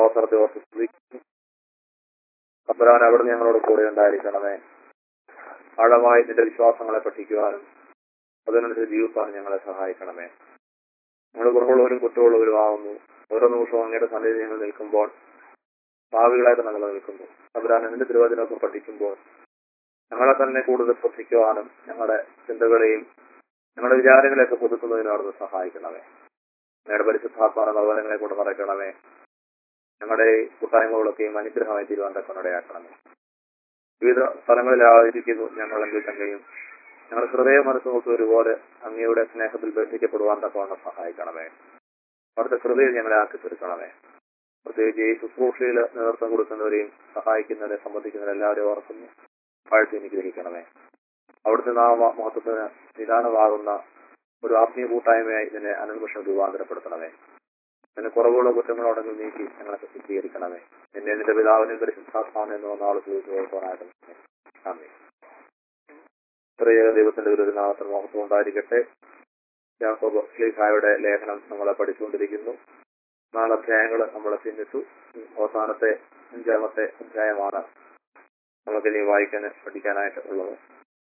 അവസരത്തെ ഓർത്ത് സ്തുതിക്കുന്നു അബ്രാൻ അവിടെ ഞങ്ങളോട് കൂടെ ഉണ്ടായിരിക്കണമേ ആഴമായി നിന്റെ വിശ്വാസങ്ങളെ പഠിക്കുവാനും അതിനനുസരിച്ച് ജീവിക്കാനും ഞങ്ങളെ സഹായിക്കണമേ ഞങ്ങൾ കുറവുള്ളവരും കുറ്റമുള്ളവരും ആവുന്നു ഓരോ നിമിഷവും അങ്ങയുടെ സന്നിധി ഞങ്ങൾ നിൽക്കുമ്പോൾ ഭാവികളായിട്ട് ഞങ്ങൾ നിൽക്കുന്നു അബ്രാൻ നിന്റെ തിരുവചനമൊക്കെ പഠിക്കുമ്പോൾ ഞങ്ങളെ തന്നെ കൂടുതൽ ശ്രദ്ധിക്കുവാനും ഞങ്ങളുടെ ചിന്തകളെയും ഞങ്ങളുടെ വിചാരങ്ങളെയൊക്കെ പുതുക്കുന്നതിനും അവിടുന്ന് സഹായിക്കണമേ ഞങ്ങളുടെ പരിശുദ്ധാത്മാന നവനങ്ങളെ കൊണ്ട് നിറയ്ക്കണമേ ഞങ്ങളുടെ കൂട്ടായ്മകളൊക്കെയും അനുഗ്രഹമായി തീരുവാൻ തക്കണിടയാക്കണമേ വിവിധ സ്ഥലങ്ങളിലായിരിക്കുന്നു ഞങ്ങളെങ്കിൽ തന്നെയും ഞങ്ങളുടെ ഹൃദയ മനസ്സുകൾക്ക് ഒരുപോലെ അങ്ങയുടെ സ്നേഹത്തിൽ ബന്ധിക്കപ്പെടുവാൻ തക്കവണ്ണം സഹായിക്കണമേ അവിടുത്തെ കൃപയിൽ ഞങ്ങളെ ആക്കി തീർക്കണമേ പ്രത്യേകിച്ച് ഈ ശുശ്രൂഷയിൽ നേതൃത്വം കൊടുക്കുന്നവരെയും സഹായിക്കുന്നവരെ സംബന്ധിക്കുന്നവരെ എല്ലാവരെയും ഓർക്കുന്നു വാഴ്ത്തി അനുഗ്രഹിക്കണമേ അവിടുത്തെ നാമ മഹത്വത്തിന് നിദാനമാകുന്ന ഒരു ആത്മീയ കൂട്ടായ്മയായി ഇതിനെ അനന്വേഷണം രൂപാന്തരപ്പെടുത്തണമേ അതിന് കുറവുള്ള കുറ്റങ്ങളോടെങ്കിൽ നീക്കി ഞങ്ങളെ ശുദ്ധീകരിക്കണമേ എന്നെ നിന്റെ പിതാവിനും പരിശുദ്ധാത്മാവിനെ എന്ന് വന്ന ആൾ ചോദിച്ചുകൊടുക്കാനായിട്ട് നന്ദി ഇത്രയേറെ ദൈവത്തിന്റെ ഒരു നാമത്തിൽ മഹത്വം ഉണ്ടായിരിക്കട്ടെ യാക്കോബ് ശ്ലീഹായുടെ ലേഖനം നമ്മളെ പഠിച്ചുകൊണ്ടിരിക്കുന്നു നാല് അധ്യായങ്ങൾ നമ്മളെ ചിന്തിച്ചു അവസാനത്തെ അഞ്ചാമത്തെ അധ്യായമാണ് നമുക്കിനി വായിക്കാൻ പഠിക്കാനായിട്ട് ഉള്ളത്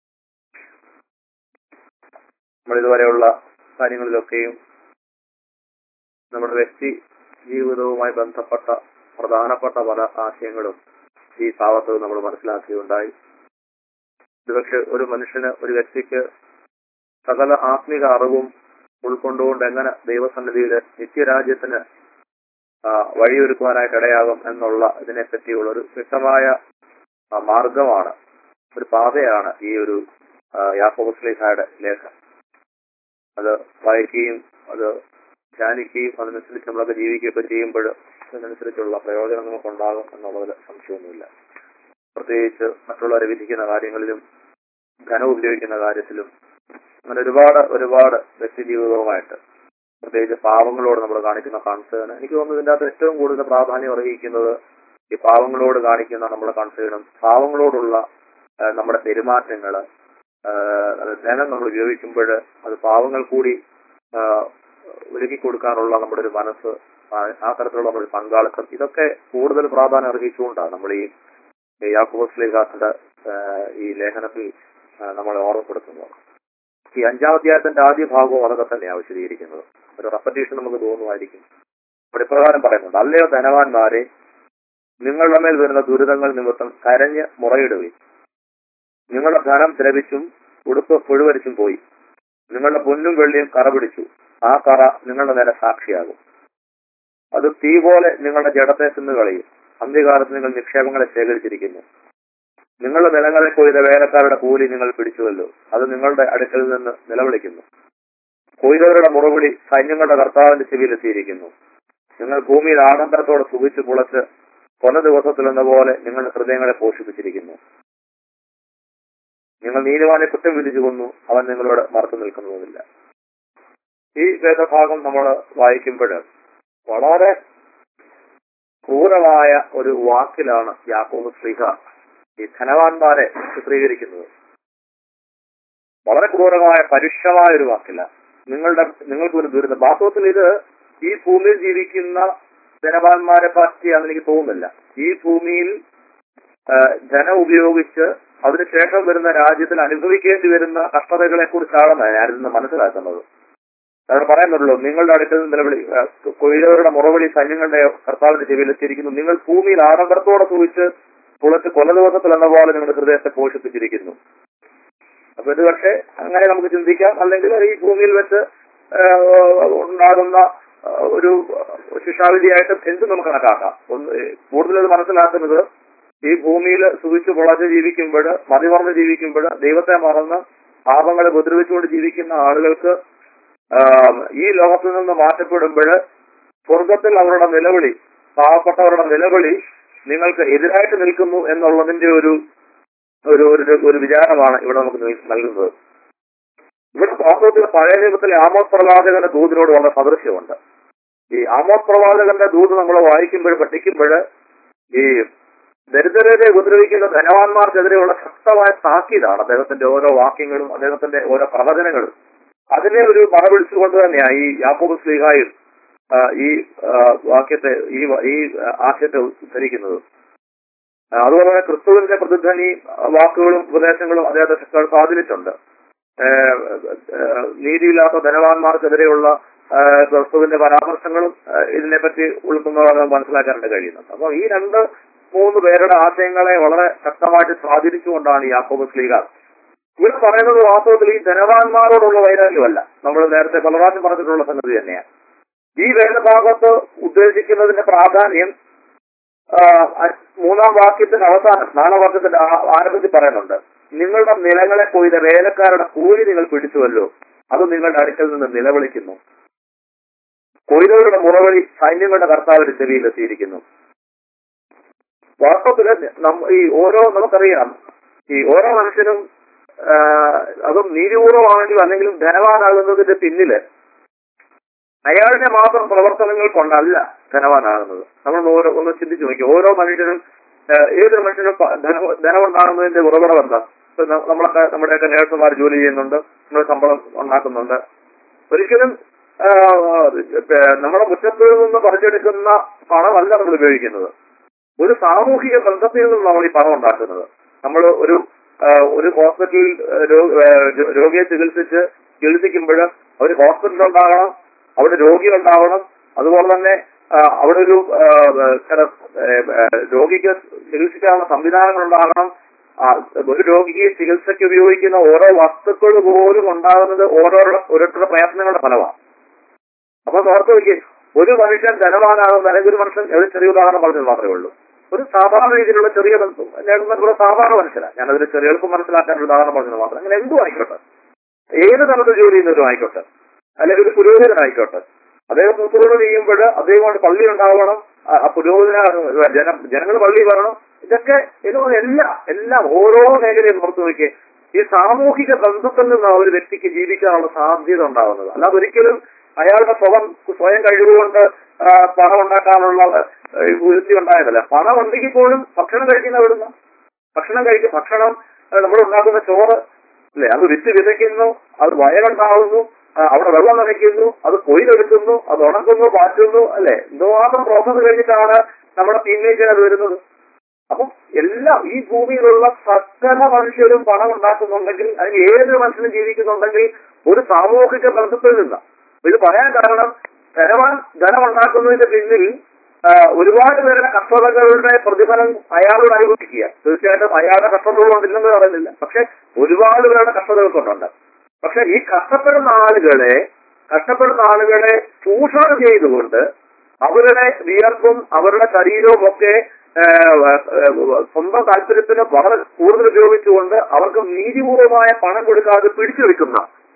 നമ്മളിതുവരെയുള്ള കാര്യങ്ങളിലൊക്കെയും നമ്മുടെ വ്യക്തി ജീവിതവുമായി ബന്ധപ്പെട്ട പ്രധാനപ്പെട്ട പല ആശയങ്ങളും ഈ ഭാവത്ത് നമ്മൾ മനസ്സിലാക്കുകയുണ്ടായി ഒരുപക്ഷെ ഒരു മനുഷ്യന് ഒരു വ്യക്തിക്ക് സകല ആത്മിക അറിവും ഉൾക്കൊണ്ടുകൊണ്ട് എങ്ങനെ ദൈവസന്നിധിയിൽ നിത്യരാജ്യത്തിന് ആ, വഴിയൊരുക്കുവാനായിട്ട് ഇടയാകും എന്നുള്ള ഇതിനെപ്പറ്റിയുള്ള ഒരു വ്യക്തമായ ആ, മാർഗമാണ് ഒരു പാതയാണ് ഈ ഒരു യാക്കോബസ്ലിഹായുടെ ലേഖനം അത് വായിക്കുകയും അത് ധ്യാനിക്കുകയും അതിനനുസരിച്ച് നമ്മളൊക്കെ ജീവിക്കുകയൊക്കെ ചെയ്യുമ്പോൾ അതിനനുസരിച്ചുള്ള പ്രയോജനം നമുക്കുണ്ടാകും എന്നുള്ളതിൽ സംശയമൊന്നുമില്ല പ്രത്യേകിച്ച് മറ്റുള്ളവരെ വിധിക്കുന്ന കാര്യങ്ങളിലും ധനം ഉപയോഗിക്കുന്ന കാര്യത്തിലും അങ്ങനെ ഒരുപാട് ഒരുപാട് വ്യക്തി ജീവിതവുമായിട്ട് പ്രത്യേകിച്ച് പാവങ്ങളോട് നമ്മൾ കാണിക്കുന്ന കൺസേൺ എനിക്ക് തോന്നുന്നു ഇതിന്റെ അകത്ത് ഏറ്റവും കൂടുതൽ പ്രാധാന്യം അർഹിക്കുന്നത് ഈ പാവങ്ങളോട് കാണിക്കുന്ന നമ്മുടെ കൺസേണും പാവങ്ങളോടുള്ള ആ, നമ്മുടെ പെരുമാറ്റങ്ങള് ആ, അത് ധനം നമ്മൾ ഉപയോഗിക്കുമ്പോൾ അത് പാവങ്ങൾ കൂടി ആ, ഒരുക്കി കൊടുക്കാനുള്ള നമ്മുടെ ഒരു മനസ്സ് ആ, ആ തരത്തിലുള്ള നമ്മുടെ ഒരു പങ്കാളിത്തം ഇതൊക്കെ കൂടുതൽ പ്രാധാന്യം അർഹിച്ചുകൊണ്ടാണ് നമ്മൾ ഈ യാക്കോബസ് ലേഖാത്തിന്റെ ഈ ലേഖനത്തിൽ ആ, നമ്മളെ ഓർമ്മപ്പെടുത്തുന്നത് ഈ അഞ്ചാം അധ്യായത്തിന്റെ ആദ്യ ഭാഗവും അതൊക്കെ തന്നെയാണ് വിശദീകരിക്കുന്നത് ഒരു റെപ്പറ്റീഷൻ നമുക്ക് തോന്നുമായിരിക്കും ഇവിടെ ഇപ്രകാരം പറയുന്നുണ്ട് അല്ലയോ ധനവാന്മാരെ നിങ്ങളുടെ മേൽ വരുന്ന ദുരിതങ്ങൾ നിമിത്തം കരഞ്ഞ് മുറയിടുകയും നിങ്ങളുടെ ധനം ദ്രവിച്ചും ഉടുപ്പ് പുഴുവരിച്ചും പോയി നിങ്ങളുടെ പൊന്നും വെള്ളിയും കറ പിടിച്ചു ആ കറ നിങ്ങളുടെ നേരെ സാക്ഷിയാകും അത് തീ പോലെ നിങ്ങളുടെ ജഡത്തെ തിന്നു കളയും അന്ത്യകാലത്ത് നിങ്ങൾ നിക്ഷേപങ്ങളെ ശേഖരിച്ചിരിക്കുന്നു നിങ്ങളുടെ നിലങ്ങളെ കൊയ്ത വേലക്കാരുടെ കൂലി നിങ്ങൾ പിടിച്ചുവല്ലോ അത് നിങ്ങളുടെ അടുക്കൽ നിന്ന് നിലവിളിക്കുന്നു കൊയ്തവരുടെ മുറവിളി സൈന്യങ്ങളുടെ കർത്താവിന്റെ ചെവിയിലെത്തിയിരിക്കുന്നു നിങ്ങൾ ഭൂമിയിൽ ആനന്ദത്തോടെ സുഖിച്ച് പുളച്ച് കൊന്ന ദിവസത്തിൽ എന്ന പോലെ നിങ്ങളുടെ ഹൃദയങ്ങളെ പോഷിപ്പിച്ചിരിക്കുന്നു നിങ്ങൾ നീതിവാനെ കുറ്റം വിധിച്ചു കൊന്നു അവൻ നിങ്ങളോട് മറച്ചു നിൽക്കുന്നതുമില്ല ഈ വേദഭാഗം നമ്മൾ വായിക്കുമ്പോൾ വളരെ ക്രൂരമായ ഒരു വാക്കിലാണ് യാക്കോബ് ശ്രീഹ ഈ ധനവാന്മാരെ ചിത്രീകരിക്കുന്നത് വളരെ ക്രൂരമായ പരുഷമായ ഒരു വാക്കില്ല നിങ്ങളുടെ നിങ്ങൾക്ക് ഒരു ദുരിതം വാസ്തവത്തിൽ ഇത് ഈ ഭൂമിയിൽ ജീവിക്കുന്ന ധനവാന്മാരെ പറ്റിയാണെന്ന് എനിക്ക് തോന്നുന്നില്ല ഈ ഭൂമിയിൽ ആ, ധനം ഉപയോഗിച്ച് അതിനുശേഷം വരുന്ന രാജ്യത്തിൽ അനുഭവിക്കേണ്ടി വരുന്ന കഷ്ടതകളെ കുറിച്ചാണ് ഞാനിന്ന് മനസ്സിലാക്കുന്നത് അവിടെ പറയുന്നുള്ളൂ നിങ്ങളുടെ അടുക്കൽ നിന്ന് നിലവിളി ആ, കൊയ്തവരുടെ മുറവിളി സൈന്യങ്ങളുടെ കർത്താവിന്റെ ചെവിയിലെത്തിയിരിക്കുന്നു നിങ്ങൾ ഭൂമിയിൽ ആഡംബരത്തോടെ സൂചിച്ച് പുളച്ച് കൊല ദിവസത്തിൽ എന്ന പോലെ നിങ്ങളുടെ ഹൃദയത്തെ പോഷിപ്പിച്ചിരിക്കുന്നു അപ്പൊ ഇത് പക്ഷേ അങ്ങനെ നമുക്ക് ചിന്തിക്കാം അല്ലെങ്കിൽ ഈ ഭൂമിയിൽ വെച്ച് ആ, ഉണ്ടാകുന്ന ആ, ഒരു ശിക്ഷാവിധിയായിട്ട് എന്ത് നമുക്ക് കണക്കാക്കാം ഒന്ന് കൂടുതൽ ഇത് മനസ്സിലാക്കുന്നത് ഈ ഭൂമിയിൽ സുഖിച്ച് പൊളച്ച് ജീവിക്കുമ്പോൾ മതിമറന്ന് ജീവിക്കുമ്പോൾ ദൈവത്തെ മറന്ന് പാപങ്ങളെ ഉപദ്രവിച്ചുകൊണ്ട് ജീവിക്കുന്ന ആളുകൾക്ക് ആ, ഈ ലോകത്തിൽ നിന്ന് മാറ്റപ്പെടുമ്പോൾ സ്വർഗത്തിൽ അവരുടെ നിലവിളി പാവപ്പെട്ടവരുടെ നിലവിളി നിങ്ങൾക്ക് എതിരായിട്ട് നിൽക്കുന്നു എന്നുള്ളതിന്റെ ഒരു ഒരു ഒരു ഒരു വിചാരമാണ് ഇവിടെ നമുക്ക് നൽ- നൽകുന്നത് ഇവിടെ വാസ്തവത്തിൽ പഴയ നിയമത്തിലെ ആമോസ് പ്രവാചകന്റെ ദൂതിനോട് വളരെ സദൃശ്യമുണ്ട് ഈ ആമോസ് പ്രവാചകന്റെ ദൂത് നമ്മൾ വായിക്കുമ്പോൾ പഠിക്കുമ്പോൾ ഈ ദരിദ്രരെ ഉപദ്രവിക്കുന്ന ധനവാന്മാർക്കെതിരെയുള്ള ശക്തമായ താക്കീതാണ് അദ്ദേഹത്തിന്റെ ഓരോ വാക്യങ്ങളും അദ്ദേഹത്തിന്റെ ഓരോ പ്രവചനങ്ങളും അതിനെ ഒരു മറവിളിച്ചുകൊണ്ട് തന്നെയാണ് ഈ യാക്കോബ് ശ്രീഹായും ആ, ഈ ആ, വാക്യത്തെ ഈ വ- ഈ ആശയത്തെ ഉദ്ധരിക്കുന്നത് ആ, അതുപോലെ തന്നെ ക്രിസ്തുവിന്റെ പ്രതിധ്വനി ആ, വാക്കുകളും ഉപദേശങ്ങളും അദ്ദേഹത്തെ ശക്തമായി സ്വാധീനിച്ചിട്ടുണ്ട് ഏഹ്, ഏഹ്, നീതിയില്ലാത്ത ധനവാന്മാർക്കെതിരെയുള്ള ഏഹ്, ക്രിസ്തുവിന്റെ പരാമർശങ്ങളും ഏഹ്, ഇതിനെപ്പറ്റി ഉൾക്കൊണ്ടതാണ് മനസ്സിലാക്കാനായിട്ട് കഴിയുന്നത് അപ്പൊ ഈ രണ്ട് മൂന്ന് പേരുടെ ആശയങ്ങളെ വളരെ ശക്തമായിട്ട് സ്വാധീനിച്ചുകൊണ്ടാണ് ഈ യാക്കോബസ് ലീഗ ഇവിടെ പറയുന്നത് വാസ്തവത്തിൽ ഈ ധനവാന്മാരോടുള്ള വൈരാഗ്യമല്ല നമ്മൾ നേരത്തെ പലറാശം പറഞ്ഞിട്ടുള്ള സംഗതി തന്നെയാണ് ഈ വേദഭാഗത്ത് ഉദ്ദേശിക്കുന്നതിന്റെ പ്രാധാന്യം ആ, അ- മൂന്നാം വാക്യത്തിന്റെ അവസാനം നാലാം വാക്യത്തിന്റെ ആ- ആരംഭത്തിൽ പറയുന്നുണ്ട് നിങ്ങളുടെ നിലങ്ങളെ കൊയ്ത വേലക്കാരുടെ കൂലി നിങ്ങൾ പിടിച്ചുവല്ലോ അത് നിങ്ങളുടെ അടുക്കൽ നിന്ന് നിലവിളിക്കുന്നു കൊയ്തവരുടെ മുറവിളി സൈന്യങ്ങളുടെ കർത്താവിന്റെ ചെവിയിൽ എത്തിയിരിക്കുന്നു വാസ്തവത്തില് നമ്മ- ഈ ഓരോ നമുക്കറിയാം ഈ ഓരോ മനുഷ്യനും ആ, അതും നീതിപൂർവമാണെങ്കിലും അല്ലെങ്കിലും ധനവാനാകുന്നതിന്റെ പിന്നില് അയാളുടെ മാത്രം പ്രവർത്തനങ്ങൾ കൊണ്ടല്ല ധനവാനാകുന്നത് നമ്മൾ ഓരോ ഒന്ന് ചിന്തിച്ചു നോക്കി ഓരോ മനുഷ്യനും ആ, ഏതൊരു മനുഷ്യനും പ- ധന- ധനമുണ്ടാകുന്നതിന്റെ ഉറവിടം എന്താ ഇപ്പൊ ന- നമ്മളൊക്കെ നമ്മുടെയൊക്കെ നേഴ്സുമാർ ജോലി ചെയ്യുന്നുണ്ട് നമ്മൾ ശമ്പളം ഉണ്ടാക്കുന്നുണ്ട് ഒരിക്കലും ആ, ആ, നമ്മുടെ മുറ്റത്ത് നിന്ന് പറിച്ചെടുക്കുന്ന പണമല്ല നമ്മൾ ഉപയോഗിക്കുന്നത് ഒരു സാമൂഹിക ബന്ധത്തിൽ നിന്നും നമ്മൾ ഈ പണം ഉണ്ടാക്കുന്നത് നമ്മൾ ഒരു ആ, ഒരു ഹോസ്പിറ്റലിൽ ആ, രോ- ആ, രോ- രോഗിയെ ചികിത്സിച്ച് ചികിത്സിക്കുമ്പോൾ ഒരു ഹോസ്പിറ്റൽ ഉണ്ടാകണം അവിടെ രോഗി ഉണ്ടാവണം അതുപോലെ തന്നെ ആ, അവിടെ ഒരു ആ, ചില ആ, രോഗിക്ക് ചികിത്സിക്കാനുള്ള സംവിധാനങ്ങൾ ഉണ്ടാകണം ആ, ഒരു രോഗിക്ക് ചികിത്സയ്ക്ക് ഉപയോഗിക്കുന്ന ഓരോ വസ്തുക്കൾ പോലും ഉണ്ടാകുന്നത് ഓരോരുടെ ഓരോരുത്തരുടെ പ്രയത്നങ്ങളുടെ ഫലമാണ് അപ്പൊ ഓർത്ത് നോക്കി ഒരു മനുഷ്യൻ ധനവാനാകുന്ന അല്ലെങ്കിൽ ഒരു മനുഷ്യൻ ഒരു ചെറിയ ഉദാഹരണം പറഞ്ഞത് മാത്രമേ ഉള്ളൂ ഒരു സാധാരണ രീതിയിലുള്ള ചെറിയ ബന്ധം നേടുന്ന സാധാരണ മനുഷ്യനാണ് ഞാനതിന് ചെറിയ എളുപ്പം മനസ്സിലാക്കാൻ ഒരു ഉദാഹരണം പറഞ്ഞത് മാത്രം അങ്ങനെ എന്തും ആയിക്കോട്ടെ ഏത് തരത്തിൽ ജോലി ചെയ്യുന്നവരും ആയിക്കോട്ടെ അല്ലെങ്കിൽ ഒരു പുരോഹിതനായിക്കോട്ടെ അദ്ദേഹം ശുശ്രൂഷ ചെയ്യുമ്പോൾ അദ്ദേഹം കൊണ്ട് പള്ളി ഉണ്ടാവണം ആ ആ പുരോഹിതന ജനം ജനങ്ങൾ പള്ളി വരണം ഇതൊക്കെ ഇതൊന്നും എല്ലാം എല്ലാം ഓരോ മേഖലയും പുറത്തു നോക്കി ഈ സാമൂഹിക ബന്ധത്തിൽ നിന്ന് ആ ഒരു വ്യക്തിക്ക് ജീവിക്കാനുള്ള സാധ്യത ഉണ്ടാവുന്നത് അല്ലാതെ ഒരിക്കലും അയാളുടെ സ്വയം സ്വയം കഴിവുകൊണ്ട് ആ, പണം ഉണ്ടാക്കാനുള്ള വൃത്തി ഉണ്ടായതല്ല പണം ഉണ്ടെങ്കിൽ പോലും ഭക്ഷണം കഴിക്കുന്ന എവിടുന്ന് ഭക്ഷണം കഴിക്കും ഭക്ഷണം ആ, നമ്മൾ ഉണ്ടാക്കുന്ന ചോറ് അല്ലെ അത് വിത്ത് വിതയ്ക്കുന്നു അത് വയറുണ്ടാവുന്നു ആ, അവിടെ വെള്ളം നനയ്ക്കുന്നു അത് കൊയ്തെടുക്കുന്നു അത് ഉണക്കുന്നു പാറ്റുന്നു അല്ലെ എന്തോമാത്രം പ്രോസസ് കഴിഞ്ഞിട്ടാണ് നമ്മുടെ ടീനേജിൽ അത് വരുന്നത് അപ്പം എല്ലാം ഈ ഭൂമിയിലുള്ള സകല മനുഷ്യരും പണം ഉണ്ടാക്കുന്നുണ്ടെങ്കിൽ അല്ലെങ്കിൽ ഏതൊരു മനുഷ്യനും ജീവിക്കുന്നുണ്ടെങ്കിൽ ഒരു സാമൂഹിക ബന്ധത്തിൽ നിന്നാണ് ഇത് പറയാൻ കാരണം ധനവാൻ ധനം ഉണ്ടാക്കുന്നതിന്റെ പിന്നിൽ ആ, ഒരുപാട് പേരുടെ കഷ്ടതകളുടെ പ്രതിഫലം അയാളോട് അനുഭവിക്കുക തീർച്ചയായിട്ടും അയാളുടെ കഷ്ടതകളുണ്ടില്ലെന്ന് പറയുന്നില്ല പക്ഷെ ഒരുപാട് പേരുടെ കഷ്ടതകൾ കൊണ്ടുണ്ട് പക്ഷെ ഈ കഷ്ടപ്പെടുന്ന ആളുകളെ കഷ്ടപ്പെടുന്ന ആളുകളെ ചൂഷണം ചെയ്തുകൊണ്ട് അവരുടെ വിയർപ്പും അവരുടെ ശരീരവും ഒക്കെ ആ, ആ, സ്വന്തം താല്പര്യത്തിന് വളരെ കൂടുതൽ ഉപയോഗിച്ചുകൊണ്ട് അവർക്ക് നീതിപൂർവമായ പണം കൊടുക്കാതെ പിടിച്ചു വെക്കുന്ന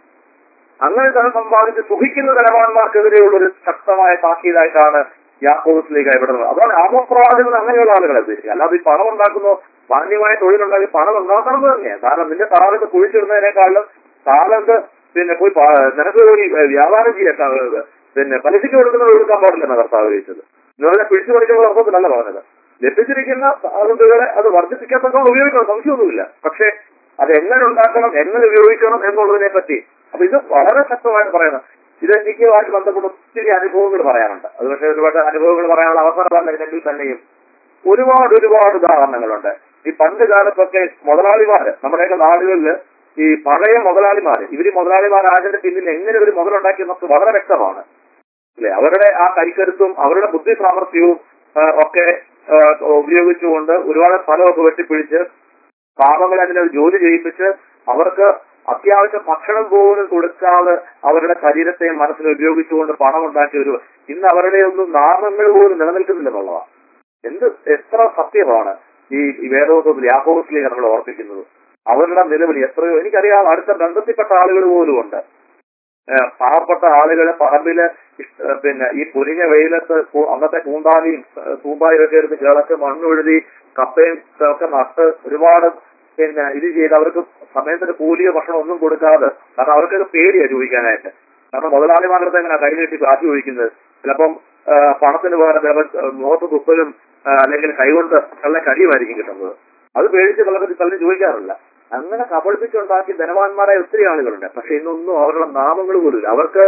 അങ്ങനെ ധനം സമ്പാദിച്ച് സുഖിക്കുന്ന ധനവാന്മാർക്കെതിരെയുള്ള ഒരു ശക്തമായ താക്കീതായിട്ടാണ് യാക്കോബിലേക്ക് ഇവിടെ അതാണ് ആമോപ്രവാചകൻ അങ്ങനെയുള്ള ആളുകളെ ഉദ്ദേശിക്കുക അല്ലാതെ ഈ പണം ഉണ്ടാക്കുന്നു മാന്യമായ തൊഴിലുണ്ടാക്കി പണം ഉണ്ടാക്കുന്നത് തന്നെയാണ് കാരണം നിന്റെ താലത്ത് കുഴിച്ചിടുന്നതിനേക്കാളും താലത്ത് പിന്നെ പോയി പാ- നിനക്ക് ഈ വ്യാപാരം ചെയ്യാൻ പിന്നെ പലിശയ്ക്ക് കൊടുക്കുന്നത് കൊടുക്കാൻ പാടില്ലെന്ന കർത്താവ് ചോദിച്ചത് നിങ്ങളെ പിടിച്ചു പഠിക്കുന്ന അർത്ഥത്തിലല്ല പറഞ്ഞത് ലഭിച്ചിരിക്കുന്ന താലന്തുകളെ അത് വർദ്ധിപ്പിക്കത്തക്കൊണ്ട് ഉപയോഗിക്കണം സംശയമൊന്നുമില്ല പക്ഷേ അത് എങ്ങനെ ഉണ്ടാക്കണം എങ്ങനെ ഉപയോഗിക്കണം എന്നുള്ളതിനെ പറ്റി അപ്പൊ ഇത് വളരെ ശക്തമായിട്ട് പറയുന്നത് ഇത് എനിക്കുമായിട്ട് ബന്ധപ്പെട്ട ഒത്തിരി അനുഭവങ്ങൾ പറയാനുണ്ട് അത് പക്ഷേ ഒരുപാട് അനുഭവങ്ങൾ പറയാനുള്ള അവസരമല്ല ഇല്ലെങ്കിൽ തന്നെയും ഒരുപാട് ഒരുപാട് ഉദാഹരണങ്ങളുണ്ട് ഈ പണ്ട് കാലത്തൊക്കെ മുതലാളിമാര് നമ്മുടെയൊക്കെ നാടുകളിൽ ഈ പഴയ മുതലാളിമാര് ഇവര് മുതലാളിമാരായതിന്റെ പിന്നിൽ എങ്ങനെ ഒരു മുതലുണ്ടാക്കി നമുക്ക് വളരെ വ്യക്തമാണ് അല്ലെ അവരുടെ ആ കൈക്കരുത്തും അവരുടെ ബുദ്ധി സാമർഥ്യവും ആ, ഒക്കെ ആ, ഉപയോഗിച്ചുകൊണ്ട് ഒരുപാട് സ്ഥലമൊക്കെ വെട്ടിപ്പിടിച്ച് പാപങ്ങളെ അതിനെ ജോലി ചെയ്യിപ്പിച്ച് അവർക്ക് അത്യാവശ്യം ഭക്ഷണം പോലും കൊടുക്കാതെ അവരുടെ ശരീരത്തെയും മനസ്സിനെ ഉപയോഗിച്ചുകൊണ്ട് പണം ഉണ്ടാക്കിയ ഒരു ഇന്ന് അവരുടെ ഒന്നും നാമങ്ങൾ പോലും നിലനിൽക്കുന്നില്ലെന്നുള്ളതാണ് എന്ത് എത്ര സത്യമാണ് ഈ ഈ വേദോത്വത്തിൽ യാഹോസിലേക്ക് നമ്മൾ ഓർപ്പിക്കുന്നത് അവരുടെ നിലവിളി എത്രയോ എനിക്കറിയാം അടുത്ത ബന്ധത്തിൽപ്പെട്ട ആളുകൾ പോലും ഉണ്ട് ഏഹ് പാവപ്പെട്ട ആളുകളെ പറമ്പില് ഇഷ്- ഏഹ് പിന്നെ ഈ പൊരിഞ്ഞ വെയിലത്ത് കൂ- അന്നത്തെ കൂന്താലിയും ഏഹ് തൂമ്പായും ഒക്കെ എടുത്ത് കിളച്ച് മണ്ണുഴുതി കപ്പയും ഒക്കെ നട്ട് ഒരുപാട് പിന്നെ ഇത് ചെയ്ത് അവർക്ക് സമയത്തിന് കൂലിയോ ഭക്ഷണം ഒന്നും കൊടുക്കാതെ കാരണം അവർക്കൊക്കെ പേടിയാ ചോദിക്കാനായിട്ട് കാരണം മുതലാളിമാരുടെ അടുത്ത് എങ്ങനെ കൈ നീട്ടി കാശ് ചോദിക്കുന്നത് ചിലപ്പം ആ, പണത്തിന് പകരം ചിലപ്പോൾ മുഖത്ത് തുപ്പലും ആ, അല്ലെങ്കിൽ കൈകൊണ്ട് നല്ല കടിയുമായിരിക്കും കിട്ടുന്നത് അത് പേടിച്ച് പലർക്കും പലരും ചോദിക്കാറില്ല അങ്ങനെ കബളിപ്പിച്ചുണ്ടാക്കി ധനവാന്മാരായ ഒത്തിരി ആളുകളുണ്ട് പക്ഷെ ഇന്നൊന്നും അവരുടെ നാമങ്ങൾ പോലും ഇല്ല അവർക്ക്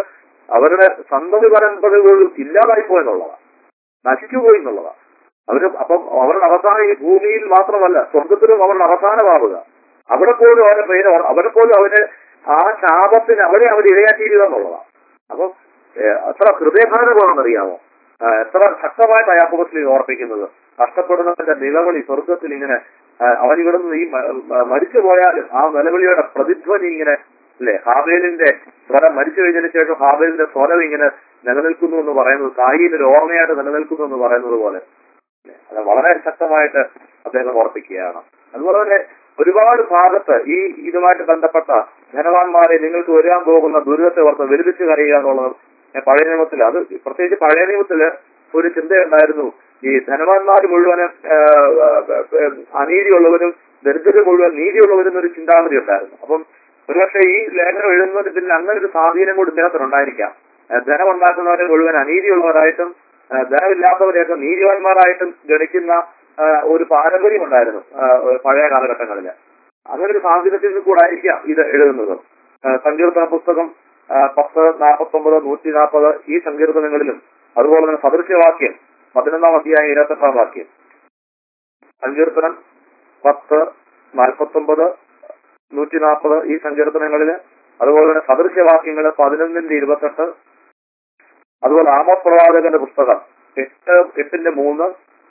അവരുടെ സന്തതി പരമ്പരകൾ ഇല്ലാതായി പോയെന്നുള്ളതാണ് നശിച്ചു പോയി എന്നുള്ളതാണ് അവര് അപ്പം അവരുടെ അവസാനം ഈ ഭൂമിയിൽ മാത്രമല്ല സ്വർഗത്തിലും അവരുടെ അവസാനമാവുക അവിടെ പോലും അവരെ പേര് അവിടെ പോലും അവര് ആ ശാപത്തിന് അവരെ അവർ ഇരയാക്കിയില്ല എന്നുള്ളതാണ് അപ്പം ഏഹ്, എത്ര ഹൃദയഭാരമാണെന്നറിയാമോ ആ, എത്ര ശക്തമായിട്ട് യാക്കോബത്തിൽ ഓർപ്പിക്കുന്നത് കഷ്ടപ്പെടുന്നവന്റെ നിലവിളി സ്വർഗത്തിൽ ഇങ്ങനെ ആ, അവൻ ഇവിടുന്ന് ഈ മ- മ- മരിച്ചു പോയാലും ആ നിലവിളിയുടെ പ്രതിധ്വനി ഇങ്ങനെ അല്ലെ ഹാബേലിന്റെ സ്വരം മരിച്ചു കഴിഞ്ഞതിന് ശേഷം ഹാബേലിന്റെ സ്വരം ഇങ്ങനെ നിലനിൽക്കുന്നു എന്ന് പറയുന്നത് കായിന്റെ ഒരു ഓർമ്മയായിട്ട് നിലനിൽക്കുന്നു എന്ന് പറയുന്നത് പോലെ അല്ലേ? അത് വളരെ ശക്തമായിട്ട് അദ്ദേഹം ഓർപ്പിക്കുകയാണ് അതുപോലെ തന്നെ ഒരുപാട് ഭാഗത്ത് ഈ ഇതുമായിട്ട് ബന്ധപ്പെട്ട ധനവാന്മാരെ നിങ്ങൾക്ക് വരാൻ പോകുന്ന ദുരിതത്തെ ഓർത്ത് വെലുതിച്ച് കരയുക എന്നുള്ളത് ഏ, പഴയ നിയമത്തിൽ അത് പ്രത്യേകിച്ച് പഴയ നിയമത്തില് ഒരു ചിന്തയുണ്ടായിരുന്നു ഈ ധനവാന്മാർ മുഴുവനും ആ, ആ, ആ, അനീതിയുള്ളവരും ദരിദ്രർ മുഴുവൻ നീതിയുള്ളവരും എന്നൊരു ചിന്താഗതി ഉണ്ടായിരുന്നു അപ്പം ഒരുപക്ഷെ ഈ ലേഖനം എഴുതുന്നതിന് പിന്നിൽ അങ്ങനെ ഒരു സ്വാധീനം കൂടി ഇദ്ദേഹത്തിനുണ്ടായിരിക്കാം ആ, ധനം ഉണ്ടാക്കുന്നവരെ മുഴുവൻ അനീതിയുള്ളവരായിട്ടും ആ, ധനമില്ലാത്തവരെയൊക്കെ നീതിവാന്മാരായിട്ടും ഗണിക്കുന്ന ആ, ഒരു പാരമ്പര്യം ഉണ്ടായിരുന്നു ആ, പഴയ കാലഘട്ടങ്ങളിൽ അങ്ങനെ ഒരു സാഹചര്യത്തിൽ കൂടെ ആയിരിക്കാം ഇത് എഴുതുന്നത് ആ, സങ്കീർത്തന പുസ്തകം ആ, പത്ത് നാൽപ്പത്തൊമ്പത് നൂറ്റി നാൽപ്പത് ഈ സങ്കീർത്തനങ്ങളിലും അതുപോലെ തന്നെ സദൃശ്യവാക്യം പതിനൊന്നാം അധ്യായം ഇരുപത്തെട്ടാം വാക്യം സങ്കീർത്തനം പത്ത് നാൽപ്പത്തൊമ്പത് നൂറ്റി നാൽപ്പത് ഈ സങ്കീർത്തനങ്ങളില് അതുപോലെ തന്നെ സദൃശ്യവാക്യങ്ങള് പതിനൊന്നിന്റെ ഇരുപത്തെട്ട് അതുപോലെ ആമോസ് പ്രവാചകന്റെ പുസ്തകം എട്ട് എട്ടിന്റെ മൂന്ന്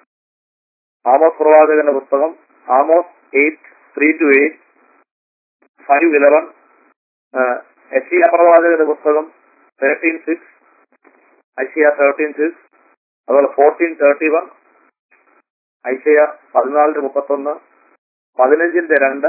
ആമോസ് പ്രവാചകന്റെ പുസ്തകം Amos eight three two eight five eleven Isaiah പ്രവാചകന്റെ പുസ്തകം thirteen six Isaiah thirteen six അതുപോലെ ഫോർട്ടീൻ തേർട്ടി വൺ ഐഷിയ പതിനാലിന്റെ മുപ്പത്തൊന്ന് പതിനഞ്ചിന്റെ രണ്ട്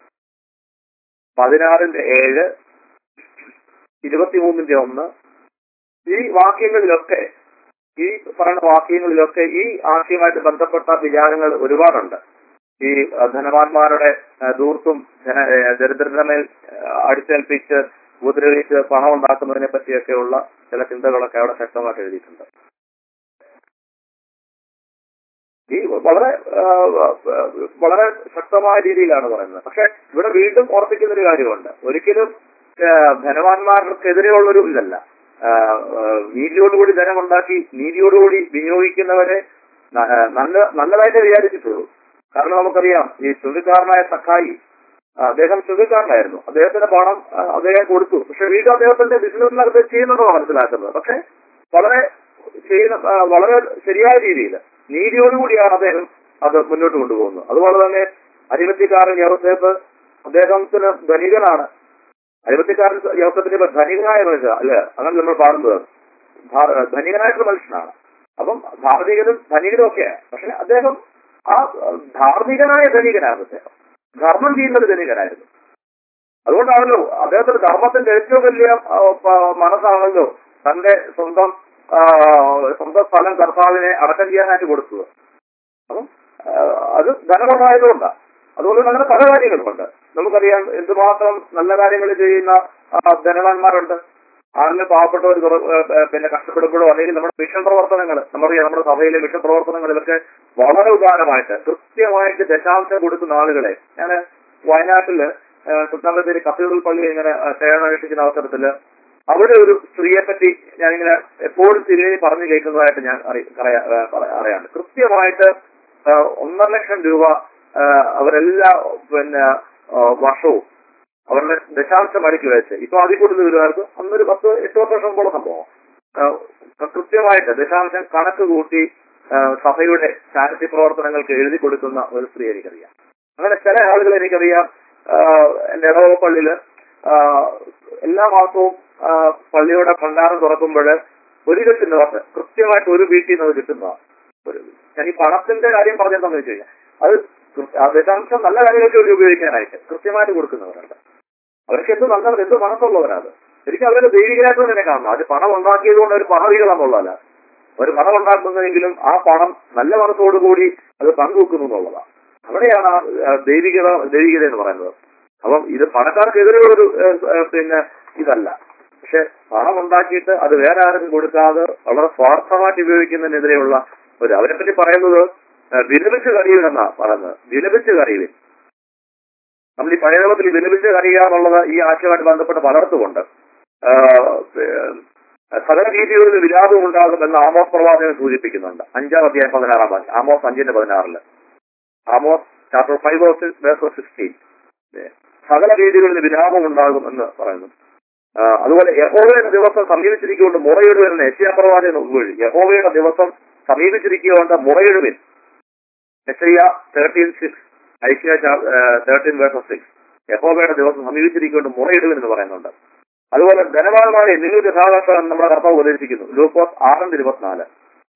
പതിനാറിന്റെ ഏഴ് ഇരുപത്തിമൂന്നിന്റെ ഒന്ന് ഈ വാക്യങ്ങളിലൊക്കെ ഈ പറയുന്ന വാക്യങ്ങളിലൊക്കെ ഈ ആശയമായിട്ട് ബന്ധപ്പെട്ട വിചാരങ്ങൾ ഒരുപാടുണ്ട് ഈ അഹ് ധനവാന്മാരുടെ അഹ് ധൂർത്തും ധന ഏഹ് ദരിദ്രരുടെ മേൽ അഹ് അടിച്ചേൽപ്പിച്ച് ഉപദ്രവിച്ച് പണം ഉണ്ടാക്കുന്നതിനെ പറ്റിയൊക്കെയുള്ള ചില ചിന്തകളൊക്കെ അവിടെ ശക്തമായിട്ട് എഴുതിയിട്ടുണ്ട് ഈ വളരെ ആഹ്, വളരെ ശക്തമായ രീതിയിലാണ് പറയുന്നത് പക്ഷെ ഇവിടെ വീണ്ടും ഓർപ്പിക്കുന്ന ഒരു കാര്യമുണ്ട് ഒരിക്കലും ആഹ്, ധനവാന്മാർക്കെതിരെയുള്ളൊരു ഇതല്ല ആഹ്, ആഹ്, നീതിയോടുകൂടി ധനമുണ്ടാക്കി നീതിയോടുകൂടി വിനിയോഗിക്കുന്നവരെ ന- ആഹ്, നല്ല നല്ലതായിട്ട് വിചാരിച്ചിട്ടുള്ളൂ കാരണം നമുക്കറിയാം ഈ ചുരുക്കാരനായ സഖായി ആ, അദ്ദേഹം ചുരുക്കാരനായിരുന്നു അദ്ദേഹത്തിന്റെ പണം ആ, അദ്ദേഹം കൊടുത്തു പക്ഷെ വീണ്ടും അദ്ദേഹത്തിന്റെ ബിസിനസ്സിനകത്ത് ചെയ്യുന്നതാണ് മനസ്സിലാക്കുന്നത് പക്ഷെ വളരെ ചെയ്യുന്ന ആ, വളരെ ശരിയായ രീതിയിൽ നീതിയോടുകൂടിയാണ് അദ്ദേഹം അത് മുന്നോട്ട് കൊണ്ടുപോകുന്നത് അതുപോലെ തന്നെ അരിമത്തിക്കാരൻ യോസേഫ് അദ്ദേഹത്തിന് ധനികനാണ് അരിമത്തിക്കാരൻ യോസഫിന്റെ പേര് ധനികനായ മനുഷ്യ അല്ലെ അങ്ങനെ നമ്മൾ പാടുന്നത് ധാ- ധനികനായിട്ടുള്ള മനുഷ്യനാണ് അപ്പം ധാർമ്മികനും ധനികനും ഒക്കെയാണ് പക്ഷെ അദ്ദേഹം ആ ധാർമ്മികനായ ധനികനാണ് അദ്ദേഹം ധർമ്മം ചെയ്യുന്നത് ധനികനായിരുന്നു അതുകൊണ്ടാണല്ലോ അദ്ദേഹത്തിന്റെ ധർമ്മത്തിന്റെ ഏറ്റവും വലിയ ആ, പ- മനസ്സാണല്ലോ തന്റെ സ്വന്തം ആ, സ്വന്തം സ്ഥലം കർത്താവിനെ അടക്കം ചെയ്യാനായിട്ട് കൊടുത്തത് അപ്പം ആ, അത് ധനമുണ്ടായതുകൊണ്ടാണ് അതുപോലെ തന്നെ അങ്ങനെ പല കാര്യങ്ങളുമുണ്ട് നമുക്കറിയാം എന്തുമാത്രം നല്ല കാര്യങ്ങൾ ചെയ്യുന്ന ആ, ധനവാന്മാരുണ്ട് ആളിന് പാവപ്പെട്ടവർ കുറ- ഏ, ഏ, പിന്നെ കഷ്ടപ്പെടുമ്പോഴോ അല്ലെങ്കിൽ നമ്മുടെ മിഷൻ പ്രവർത്തനങ്ങൾ നമുക്കറിയാം നമ്മുടെ സഭയിലെ മിഷൻ പ്രവർത്തനങ്ങളിലൊക്കെ വളരെ ഉപകാരമായിട്ട് കൃത്യമായിട്ട് ദശാംശം കൊടുക്കുന്ന ആളുകളെ ഞാൻ വയനാട്ടില് സുൽത്താനത്തേരി കത്തീഡ്രൽ പള്ളി ഇങ്ങനെ ആ, സേവനമനുഷ്ഠിക്കുന്ന അവസരത്തില് അവിടെ ഒരു സ്ത്രീയെ പറ്റി ഞാനിങ്ങനെ എപ്പോഴും തിരികെ പറഞ്ഞു കേൾക്കുന്നതായിട്ട് ഞാൻ അറി- പറയാ- ഏ, പറയാ- അറിയാണ്ട് കൃത്യമായിട്ട് ആ, ഒന്നര ലക്ഷം രൂപ ആ, അവരെല്ലാ പിന്നെ ആ, വർഷവും അവരുടെ ദശാംശം അടുക്കി വെച്ച് ഇപ്പൊ അതിൽ കൂടുതൽ വീടുകാർക്ക് അന്നൊരു പത്ത് എട്ട് പത്ത് വർഷം മുമ്പുള്ള സംഭവം ആ, കൃത്യമായിട്ട് ദശാംശം കണക്ക് കൂട്ടി ആ, സഭയുടെ ചാരിറ്റി പ്രവർത്തനങ്ങൾക്ക് എഴുതി കൊടുക്കുന്ന ഒരു സ്ത്രീ എനിക്കറിയാം അങ്ങനെ ചില ആളുകൾ എനിക്കറിയാം ആ, എന്റെ ഇടവക പള്ളിയില് ആ, എല്ലാ മാസവും ആ, പള്ളിയുടെ ഭണ്ഡാരം തുറക്കുമ്പോൾ ഒരു കിട്ടുന്നവർക്ക് കൃത്യമായിട്ട് ഒരു വീട്ടിൽ നിന്ന് അത് കിട്ടുന്നതാണ് ഒരു ഞാൻ ഈ പണത്തിന്റെ കാര്യം പറഞ്ഞെന്താന്ന് വെച്ച് കഴിഞ്ഞാൽ അത് കൃ- ആ ദശാംശം നല്ല കാര്യങ്ങൾക്ക് വേണ്ടി ഉപയോഗിക്കാനായിട്ട് കൃത്യമായിട്ട് കൊടുക്കുന്നവരുണ്ട് അവർക്ക് എന്ത് നല്ല എന്ത് മനസ്സുള്ളവരാണ് ശരിക്കും അവരൊക്കെ ദൈവികമായിട്ട് തന്നെ കാണണം അത് പണം ഉണ്ടാക്കിയത് കൊണ്ട് ഒരു പണവികളെന്നുള്ളതല്ല ഒരു പണം ഉണ്ടാക്കുന്നതെങ്കിലും ആ പണം നല്ല മനസ്സോടുകൂടി അത് പങ്കുവെക്കുന്നു എന്നുള്ളതാണ് അവിടെയാണ് ആ ആ, ദൈവികത ദൈവികത എന്ന് പറയുന്നത് അപ്പം ഇത് പണക്കാർക്കെതിരെയുള്ളൊരു ഏ, ഏ, പിന്നെ ഇതല്ല പക്ഷെ പണം ഉണ്ടാക്കിയിട്ട് അത് വേറെ ആർക്കും കൊടുക്കാതെ വളരെ സ്വാർത്ഥമായിട്ട് ഉപയോഗിക്കുന്നതിനെതിരെയുള്ള ഒരു അവരെ പറ്റി പറയുന്നത് ഏ, വിലപിച്ച് കഴിയുമെന്നാ പറയുന്നത് വിലപിച്ച് കഴിയുവിൻ നമ്മൾ ഈ പഴയ നിയമത്തിൽ വിലപിച്ച് കഴിയുക എന്നുള്ളത് ഈ ആശയമായിട്ട് ബന്ധപ്പെട്ട് പലർത്തുമുണ്ട് സകല രീതികളിൽ വിലാപം ഉണ്ടാകും എന്ന് ആമോസ് പ്രവാചകൻ സൂചിപ്പിക്കുന്നുണ്ട് അഞ്ചാം അധ്യായം പതിനാറാം വാക്യം ആമോസ് അഞ്ചിന്റെ പതിനാറില് Amos chapter five verse sixteen സകല രീതികളിൽ വിലാപം ഉണ്ടാകും എന്ന് പറയുന്നു ആ, അതുപോലെ യഹോവയുടെ ദിവസം സമീപിച്ചിരിക്കൊണ്ട് മുറയിടുവരുന്ന യശിയ പ്രവാചകൻ ഒന്നുവഴി യഹോവയുടെ ദിവസം സമീപിച്ചിരിക്കൊണ്ട് മുറയിടുവിൻ യശയ്യ thirteen six Isaiah thirteen verse six യഹോവയുടെ ദിവസം സമീപിച്ചിരിക്കൊണ്ട് മുറയിടുവിൻ എന്ന് പറയുന്നുണ്ട് അതുപോലെ ധനവാന്മാരെ നിങ്ങൾ യഥാർത്ഥം നമ്മുടെ കർത്താവ് ഉപദേശിക്കുന്നു ലൂക്കോസ് ആറിന്റെ ഇരുപത്തിനാല്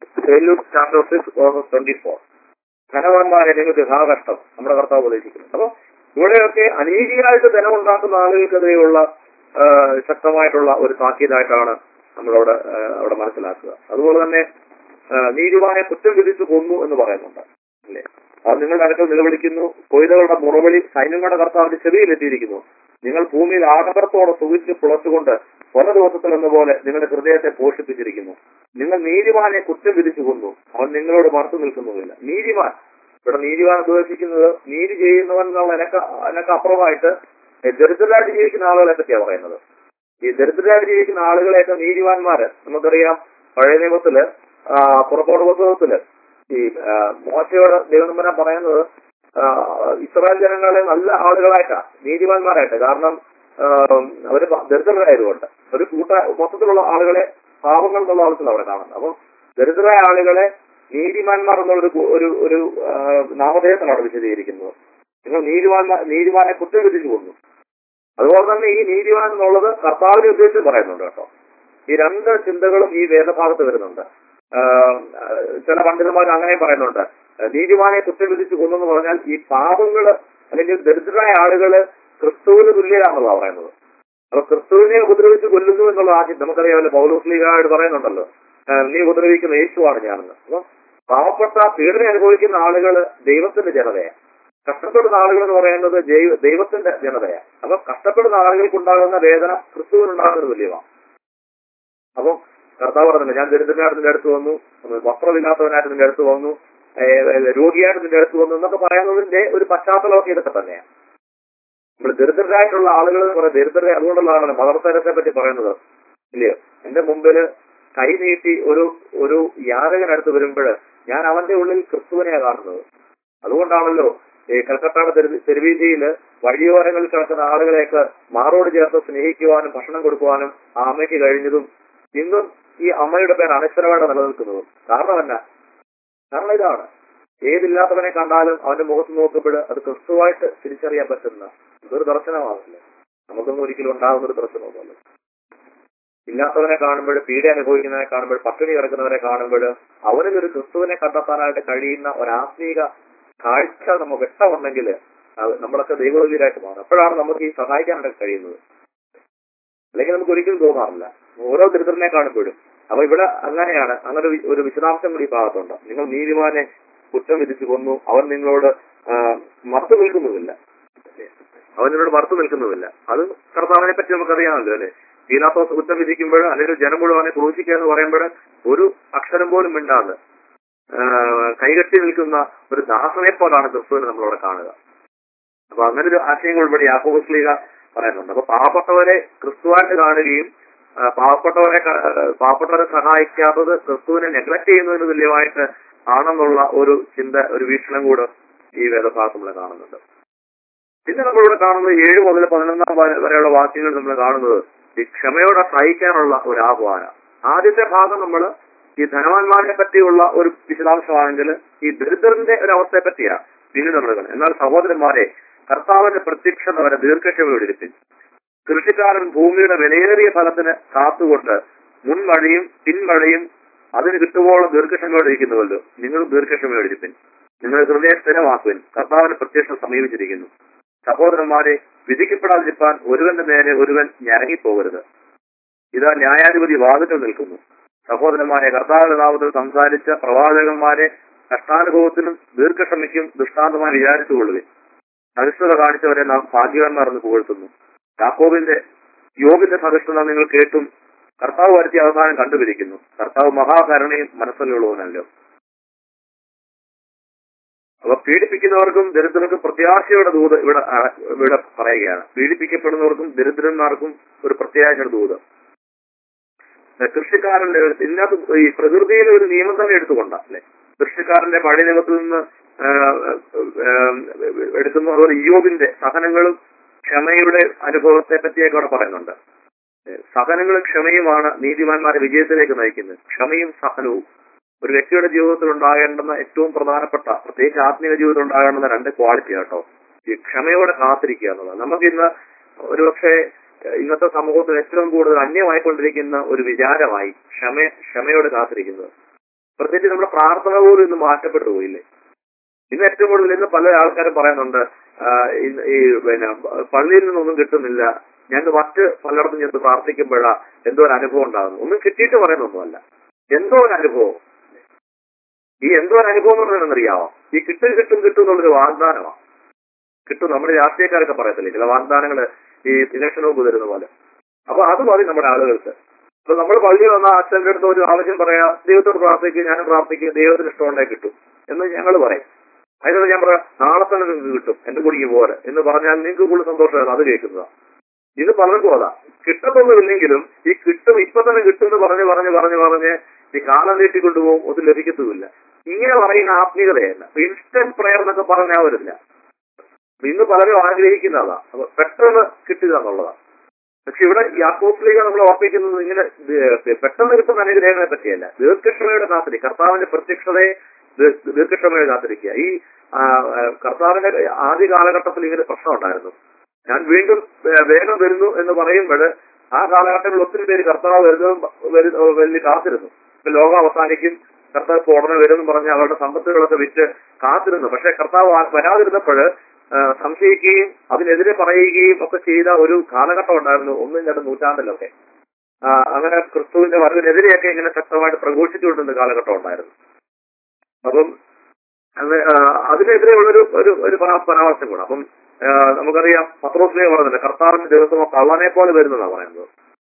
ചാപ്റ്റർ സിക്സ് ട്വന്റി ഫോർ ധനവാന്മാരെ നിങ്ങൾക്ക് യഥാകഷ്ടം നമ്മുടെ കർത്താവ് ഉപദേശിക്കുന്നു അപ്പൊ ഇവിടെയൊക്കെ അനീതിയായിട്ട് ധനം ഉണ്ടാക്കുന്ന ആളുകൾക്കെതിരെയുള്ള ആ, ശക്തമായിട്ടുള്ള ഒരു താക്കീതായിട്ടാണ് നമ്മളവിടെ ആ, അവിടെ മനസ്സിലാക്കുക അതുപോലെ തന്നെ ആ, നീതിമാനെ കുറ്റം വിധിച്ചു കൊന്നു എന്ന് പറയുന്നുണ്ട് അല്ലേ അത് നിങ്ങളുടെ അടുക്കൽ നിലവിളിക്കുന്നു കൊയ്തകളുടെ മുറവിളി സൈന്യങ്ങളുടെ കർത്താവിന്റെ ചെവിയിലെത്തിയിരിക്കുന്നു നിങ്ങൾ ഭൂമിയിൽ ആഡംബരത്തോടെ സുഖിച്ച് പുളച്ചുകൊണ്ട് പല ദിവസത്തിൽ എന്ന പോലെ നിങ്ങളുടെ ഹൃദയത്തെ പോഷിപ്പിച്ചിരിക്കുന്നു നിങ്ങൾ നീതിമാനെ കുറ്റം വിധിച്ചു കൊന്നു അവൻ നിങ്ങളോട് മറുത്തു നിൽക്കുന്നുമില്ല നീതിമാൻ ഇവിടെ നീതിമാൻ ഉദ്ദേശിക്കുന്നത് നീതി ചെയ്യുന്നവൻ എന്നുള്ള എനക്ക് എനക്ക് അപ്പുറമായിട്ട് ഈ ദരിദ്രരായിട്ട് ജീവിക്കുന്ന ആളുകളെ പറ്റിയാണ് പറയുന്നത് ഈ ദരിദ്രരായിട്ട് ജീവിക്കുന്ന ആളുകളെയൊക്കെ നീതിമാന്മാര് നമുക്കറിയാം പഴയ നിയമത്തില് ആ, പുറപ്പാട് പുസ്തകത്തില് ഈ ആ, മോശയോട് ദൈവനമ്പരം പറയുന്നത് ആ, ഇസ്രായേൽ ജനങ്ങളെ നല്ല ആളുകളായിട്ടാ നീതിമാന്മാരായിട്ട് കാരണം ആ, അവര് ദരിദ്രരായതുകൊണ്ട് ഒരു കൂട്ട മൊത്തത്തിലുള്ള ആളുകളെ പാപങ്ങൾ എന്നുള്ള ആവശ്യത്തിൽ അവിടെ കാണുന്നത് അപ്പം ദരിദ്രരായ ആളുകളെ നീതിമാന്മാർ എന്നുള്ളൊരു കു- ഒരു ഒരു ആ, നാമധേയത്തിലാണ് അവിടെ വിശദീകരിക്കുന്നത് നിങ്ങൾ നീതിമാന്മാർ നീതിമാനെ കുറ്റം വിധിച്ചു കൊന്നു അതുപോലെ തന്നെ ഈ നീതിമാൻ എന്നുള്ളത് കർത്താവിനെ ഉദ്ദേശിച്ച് പറയുന്നുണ്ട് കേട്ടോ ഈ രണ്ട് ചിന്തകളും ഈ വേദഭാഗത്ത് വരുന്നുണ്ട് ആ, ചില പണ്ഡിതന്മാർ അങ്ങനെ പറയുന്നുണ്ട് നീതിമാനെ കുറ്റം വിധിച്ചു കൊന്നെന്ന് പറഞ്ഞാൽ ഈ പാപങ്ങള് അല്ലെങ്കിൽ ദരിദ്രരായ ആളുകള് ക്രിസ്തുവിന് തുല്യരാണെന്നുള്ളതാണ് പറയുന്നത് അപ്പൊ ക്രിസ്തുവിനെ ഉപദ്രവിച്ച് കൊല്ലുന്നു എന്നുള്ള ആദ്യം നമുക്കറിയാമല്ലോ പൗലോസ്ലികായിട്ട് പറയുന്നുണ്ടല്ലോ ആ, നീ ഉപദ്രവിക്കുന്ന യേശുവാണ് ഞാനെന്ന് അപ്പൊ പാവപ്പെട്ട പീഡന അനുഭവിക്കുന്ന ആളുകള് ദൈവത്തിന്റെ ജനതയാണ് കഷ്ടപ്പെടുന്ന ആളുകൾ എന്ന് പറയുന്നത് ജൈവ ദൈവത്തിന്റെ ജനതയാണ് അപ്പൊ കഷ്ടപ്പെടുന്ന ആളുകൾക്കുണ്ടാകുന്ന വേദന ക്രിസ്തുവിനുണ്ടാകുന്നത് തുല്യമാണ് അപ്പം കർത്താവ് പറഞ്ഞില്ല ഞാൻ ദരിദ്രനായിട്ട് നിന്റെ അടുത്ത് വന്നു വസ്ത്രമില്ലാത്തവനായിട്ട് നിന്റെ അടുത്ത് വന്നു ഏഹ് രോഗിയായിട്ട് നിന്റെ അടുത്ത് വന്നു എന്നൊക്കെ പറയുന്നതിന്റെ ഒരു പശ്ചാത്തലമൊക്കെ ഇതൊക്കെ തന്നെയാണ് നമ്മൾ ദരിദ്രരായിട്ടുള്ള ആളുകൾ എന്ന് പറയുന്നത് ദരിദ്രരെ അതുകൊണ്ടുള്ളതാണ് മദർ തെരേസയെ പറ്റി പറയുന്നത് ഇല്ലയോ എന്റെ മുമ്പിൽ കൈ നീട്ടി ഒരു ഒരു യാചകനടുത്ത് വരുമ്പോൾ ഞാൻ അവന്റെ ഉള്ളിൽ ക്രിസ്തുവിനെയാണ് കാണുന്നത് അതുകൊണ്ടാണല്ലോ ഈ കൽക്കട്ടയുടെ തെരുവ് തെരുവീതിയില് വഴിയോരങ്ങളിൽ കിടക്കുന്ന ആളുകളെയൊക്കെ മാറോട് ചേർത്ത് സ്നേഹിക്കുവാനും ഭക്ഷണം കൊടുക്കുവാനും ആ അമ്മയ്ക്ക് കഴിഞ്ഞതും ഇന്നും ഈ അമ്മയുടെ പേര് അനശ്വരമായിട്ട് നിലനിൽക്കുന്നതും കാരണം എന്നാ കാരണം ഇതാണ് ഏതില്ലാത്തവനെ കണ്ടാലും അവന്റെ മുഖത്ത് നോക്കുമ്പോൾ അത് ക്രിസ്തുവായിട്ട് തിരിച്ചറിയാൻ പറ്റുന്ന ഇതൊരു ദർശനമാകില്ല നമുക്കൊന്നും ഒരിക്കലും ഉണ്ടാകുന്ന ഒരു ദർശനമൊന്നുമല്ല ഇല്ലാത്തവനെ കാണുമ്പോൾ പീഡ അനുഭവിക്കുന്നവനെ കാണുമ്പോൾ പട്ടിണി കിടക്കുന്നവരെ കാണുമ്പോൾ അവനിൽ ഒരു ക്രിസ്തുവിനെ കണ്ടെത്താനായിട്ട് കഴിയുന്ന ഒരു ആത്മീക കാഴ്ച നമുക്ക് വ്യക്തമുണ്ടെങ്കിൽ അത് നമ്മളൊക്കെ ദൈവവിധീരായിട്ട് മാറും അപ്പോഴാണ് നമുക്ക് ഈ സഹായിക്കാനായിട്ട് കഴിയുന്നത് അല്ലെങ്കിൽ നമുക്ക് ഒരിക്കലും തോന്നാറില്ല ഓരോ ദരിദ്രനെ കാണുമ്പോഴും അപ്പൊ ഇവിടെ അങ്ങനെയാണ് അങ്ങനെ ഒരു- ഒരു വിശദാംശം കൂടി ഈ ഭാഗത്തുണ്ട് നിങ്ങൾ നീതിമാനെ കുറ്റം വിധിച്ചു കൊന്നു അവൻ നിങ്ങളോട് ആ, മറുത്തു നിൽക്കുന്നുമില്ല അവൻ നിങ്ങളോട് മറുത്തു നിൽക്കുന്നുമില്ല അത് കർത്താവിനെ പറ്റി നമുക്കറിയാമല്ലോ അല്ലെ പീലാത്തോസ് കുറ്റം വിധിക്കുമ്പോൾ അല്ലെങ്കിൽ ജനം മുഴുവനെ ക്രൂശിക്കുക എന്ന് പറയുമ്പോൾ ഒരു അക്ഷരം പോലും മിണ്ടാതെ ആ, കൈകെട്ടി നിൽക്കുന്ന ഒരു ദാസനെ പോലാണ് ക്രിസ്തുവിനെ നമ്മളവിടെ കാണുക അപ്പൊ അങ്ങനെ ഒരു ആശയങ്ങൾ ഇവിടെ യാക്കോബസ്ലീഗ പറയുന്നുണ്ട് അപ്പൊ പാവപ്പെട്ടവരെ ക്രിസ്തുവായിട്ട് കാണുകയും ആ, പാവപ്പെട്ടവരെ ക- ആ, പാവപ്പെട്ടവരെ സഹായിക്കാത്തത് ക്രിസ്തുവിനെ നെഗ്ലക്ട് ചെയ്യുന്നതിന് തുല്യമായിട്ട് ആണെന്നുള്ള ഒരു ചിന്ത ഒരു വീക്ഷണം കൂടെ ഈ വേദഭാഗത്ത് നമ്മൾ കാണുന്നുണ്ട് പിന്നെ നമ്മളിവിടെ കാണുന്നത് ഏഴ് മുതൽ പതിനൊന്നാം വരെ- വരെയുള്ള വാക്യങ്ങൾ നമ്മൾ കാണുന്നത് ഈ ക്ഷമയോടെ സഹിക്കാനുള്ള ഒരു ആഹ്വാനം ആദ്യത്തെ ഭാഗം നമ്മൾ ഈ ധനവാന്മാരെ പറ്റിയുള്ള ഒരു വിശദാംശമാണെങ്കിൽ ഈ ദരിദ്രന്റെ ഒരു അവസ്ഥയെ പറ്റിയാണ് പിന്നീട് നമ്മൾ കാണുന്നത് എന്നാൽ സഹോദരന്മാരെ കർത്താവിന്റെ പ്രത്യക്ഷത വരെ ദീർഘക്ഷമയോടിരിപ്പിൻ കൃഷിക്കാരൻ ഭൂമിയുടെ വിലയേറിയ ഫലത്തിന് കാത്തുകൊണ്ട് മുൻമഴയും പിൻമഴയും അതിന് കിട്ടുവോളം ദീർഘക്ഷമയോടിരിക്കുന്നുവല്ലോ നിങ്ങൾ ദീർഘക്ഷമയോടിരിപ്പിൻ നിങ്ങൾ ഹൃദയം സ്ഥിരമാക്കുവിൻ കർത്താവിന്റെ പ്രത്യക്ഷം സമീപിച്ചിരിക്കുന്നു സഹോദരന്മാരെ വിധിക്കപ്പെടാതിരിക്കാൻ ഒരുവന്റെ നേരെ ഒരുവൻ ഞരങ്ങിപ്പോകരുത് ഇതാ ന്യായാധിപതി വാതിക്കൽ നിൽക്കുന്നു സഹോദരന്മാരെ കർത്താവിന്റെ നാമത്തിൽ സംസാരിച്ച പ്രവാചകന്മാരെ കഷ്ടാനുഭവത്തിനും ദീർഘക്ഷമയ്ക്കും ദൃഷ്ടാന്തമായി വിചാരിച്ചുകൊള്ളുവിൻ സഹിഷ്ണുത കാണിച്ചവരെ നാം ഭാഗ്യവാന്മാർ എന്ന് പുകഴ്ത്തുന്നു യാക്കോബിന്റെ യോഗിന്റെ സഹിഷ്ണുത നിങ്ങൾ കേട്ടും കർത്താവ് വരുത്തിയ അവസാനം കണ്ടുപിടിക്കുന്നു കർത്താവ് മഹാകരുണയും മനസ്സിലുള്ളവനല്ലോ അപ്പൊ പീഡിപ്പിക്കുന്നവർക്കും ദരിദ്രർക്കും പ്രത്യാശയുടെ ദൂത് ഇവിടെ ആ, ഇവിടെ പറയുകയാണ് പീഡിപ്പിക്കപ്പെടുന്നവർക്കും ദരിദ്രന്മാർക്കും ഒരു പ്രത്യാശയുടെ ദൂത് ഏഹ് കൃഷിക്കാരന്റെ ഇതിനകത്ത് ഈ പ്രകൃതിയിലെ ഒരു നിയമം തന്നെ എടുത്തുകൊണ്ട അല്ലെ കൃഷിക്കാരന്റെ പഴയ നിയമത്തിൽ നിന്ന് ഏഹ്, ഏഹ്, എടുക്കുന്ന അതുപോലെ യോബിന്റെ സഹനങ്ങളും ക്ഷമയുടെ അനുഭവത്തെ പറ്റിയൊക്കെ അവിടെ പറയുന്നുണ്ട് ഏഹ് സഹനങ്ങളും ക്ഷമയുമാണ് നീതിമാന്മാരെ വിജയത്തിലേക്ക് നയിക്കുന്നത് ക്ഷമയും സഹനവും ഒരു വ്യക്തിയുടെ ജീവിതത്തിൽ ഉണ്ടാകേണ്ടുന്ന ഏറ്റവും പ്രധാനപ്പെട്ട പ്രത്യേകിച്ച് ആത്മീയ ജീവിതത്തിൽ ഉണ്ടാകേണ്ടുന്ന രണ്ട് ക്വാളിറ്റി കേട്ടോ ഈ ക്ഷമയോടെ കാത്തിരിക്കുക എന്നുള്ളത് നമുക്കിന്ന് ഒരുപക്ഷെ ഏഹ് ഇന്നത്തെ സമൂഹത്തിൽ ഏറ്റവും കൂടുതൽ അന്യമായിക്കൊണ്ടിരിക്കുന്ന ഒരു വിചാരമായി ക്ഷമ ക്ഷമയോടെ കാത്തിരിക്കുന്നത് പ്രത്യേകിച്ച് നമ്മുടെ പ്രാർത്ഥന പോലും ഇന്ന് മാറ്റപ്പെട്ടു പോയില്ലേ ഇന്ന് ഏറ്റവും കൂടുതൽ ഇന്ന് പല ആൾക്കാരും പറയുന്നുണ്ട് ആ, ഇന്ന് ഈ പിന്നെ പള്ളിയിൽ നിന്നൊന്നും കിട്ടുന്നില്ല ഞങ്ങൾ മറ്റ് പലയിടത്തും ചെന്ന് പ്രാർത്ഥിക്കുമ്പോഴാ എന്തോ ഒരു അനുഭവം ഉണ്ടാകുന്നു ഒന്നും കിട്ടിയിട്ട് പറയുന്നൊന്നുമല്ല എന്തോ ഒരു അനുഭവം ഈ എന്തോ ഒരു അനുഭവം എന്ന് പറയുന്നത് അറിയാമോ ഈ കിട്ടും കിട്ടും കിട്ടും എന്നുള്ളൊരു വാഗ്ദാനമാണ് കിട്ടും നമ്മുടെ രാഷ്ട്രീയക്കാരൊക്കെ പറയത്തില്ലേ ചില വാഗ്ദാനങ്ങൾ ഈ ഇലക്ഷൻ മുമ്പ് തരുന്ന പോലെ അപ്പൊ അത് മതി നമ്മുടെ ആളുകൾക്ക് അപ്പൊ നമ്മൾ പള്ളിയിൽ വന്ന അച്ഛൻ്റെ അടുത്ത് ഒരു ആവശ്യം പറയാ ദൈവത്തോട് പ്രാർത്ഥിക്കുക ഞാനും പ്രാർത്ഥിക്കുക ദൈവത്തിന് ഇഷ്ടമുണ്ടെങ്കിൽ കിട്ടും എന്ന് ഞങ്ങൾ പറയും അതിനകത്ത് ഞാൻ പറയാം നാളെ തന്നെ നിങ്ങൾക്ക് കിട്ടും എന്റെ കൂടിക്ക് പോരെ എന്ന് പറഞ്ഞാൽ നിങ്ങൾക്ക് കൂടുതൽ സന്തോഷമാണ് അത് കേൾക്കുന്നതാണ് ഇത് പലർക്കും അതാ കിട്ടത്തൊന്നുമില്ലെങ്കിലും ഈ കിട്ടും ഇപ്പൊ തന്നെ കിട്ടും എന്ന് പറഞ്ഞ് പറഞ്ഞ് പറഞ്ഞ് പറഞ്ഞ് ഈ കാലം നീട്ടിക്കൊണ്ടുപോകും ഒന്നും ലഭിക്കത്തുമില്ല ഇങ്ങനെ പറയുന്ന ആത്മീയതയല്ല ഇൻസ്റ്റന്റ് പ്രയർ എന്നൊക്കെ പറഞ്ഞാൽ വരില്ല ഇന്ന് പലരും ആഗ്രഹിക്കുന്നതാ അപ്പൊ പെട്ടെന്ന് കിട്ടുക എന്നുള്ളതാണ് പക്ഷെ ഇവിടെ യാക്കോബിലേക്ക് നമ്മൾ ഓർപ്പിക്കുന്നത് ഇങ്ങനെ ദ- പെട്ടെന്ന് കിട്ടുന്ന അനുഗ്രഹങ്ങളെ പറ്റിയല്ല ദീർഘക്ഷമയുടെ കാത്തിരി കർത്താവിന്റെ പ്രത്യക്ഷതയെ ദീ- ദീർഘക്ഷമയുടെ കാത്തിരിക്കുക ഈ ആ, ആ, കർത്താവിന്റെ ആദ്യ കാലഘട്ടത്തിൽ ഇങ്ങനെ പ്രശ്നം ഉണ്ടായിരുന്നു ഞാൻ വീണ്ടും വേ- വേഗം വരുന്നു എന്ന് പറയുമ്പോൾ ആ കാലഘട്ടങ്ങളിൽ ഒത്തിരി പേര് കർത്താവ് വരുന്നതും വരുന്ന വലിയ കാത്തിരുന്നു ഇപ്പൊ ലോകം അവസാനിക്കും കർത്താവ് ഇപ്പൊ ഉടനെ വരും എന്ന് പറഞ്ഞ് അവരുടെ സമ്പത്തുകളൊക്കെ വിറ്റ് കാത്തിരുന്നു പക്ഷെ കർത്താവ് ആ- വരാതിരുന്നപ്പോൾ സംശയിക്കുകയും അതിനെതിരെ പറയുകയും ഒക്കെ ചെയ്ത ഒരു കാലഘട്ടം ഉണ്ടായിരുന്നു ഒന്നും രണ്ട് നൂറ്റാണ്ടിലൊക്കെ ആ, അങ്ങനെ ക്രിസ്തുവിന്റെ വരവിനെതിരെയൊക്കെ ഇങ്ങനെ ശക്തമായിട്ട് പ്രഘോഷിച്ചുകൊണ്ടിരുന്ന കാലഘട്ടം ഉണ്ടായിരുന്നു അപ്പം അത് ആ, അതിനെതിരെയുള്ളൊരു ഒരു ഒരു പരാ- പരാമർശം കൂടെ അപ്പം ആ, നമുക്കറിയാം പത്രോസിനെ പറയുന്നുണ്ട് കർത്താവിന്റെ ദിവസം കള്ളനെ പോലെ വരുന്നതാണ് പറയുന്നത്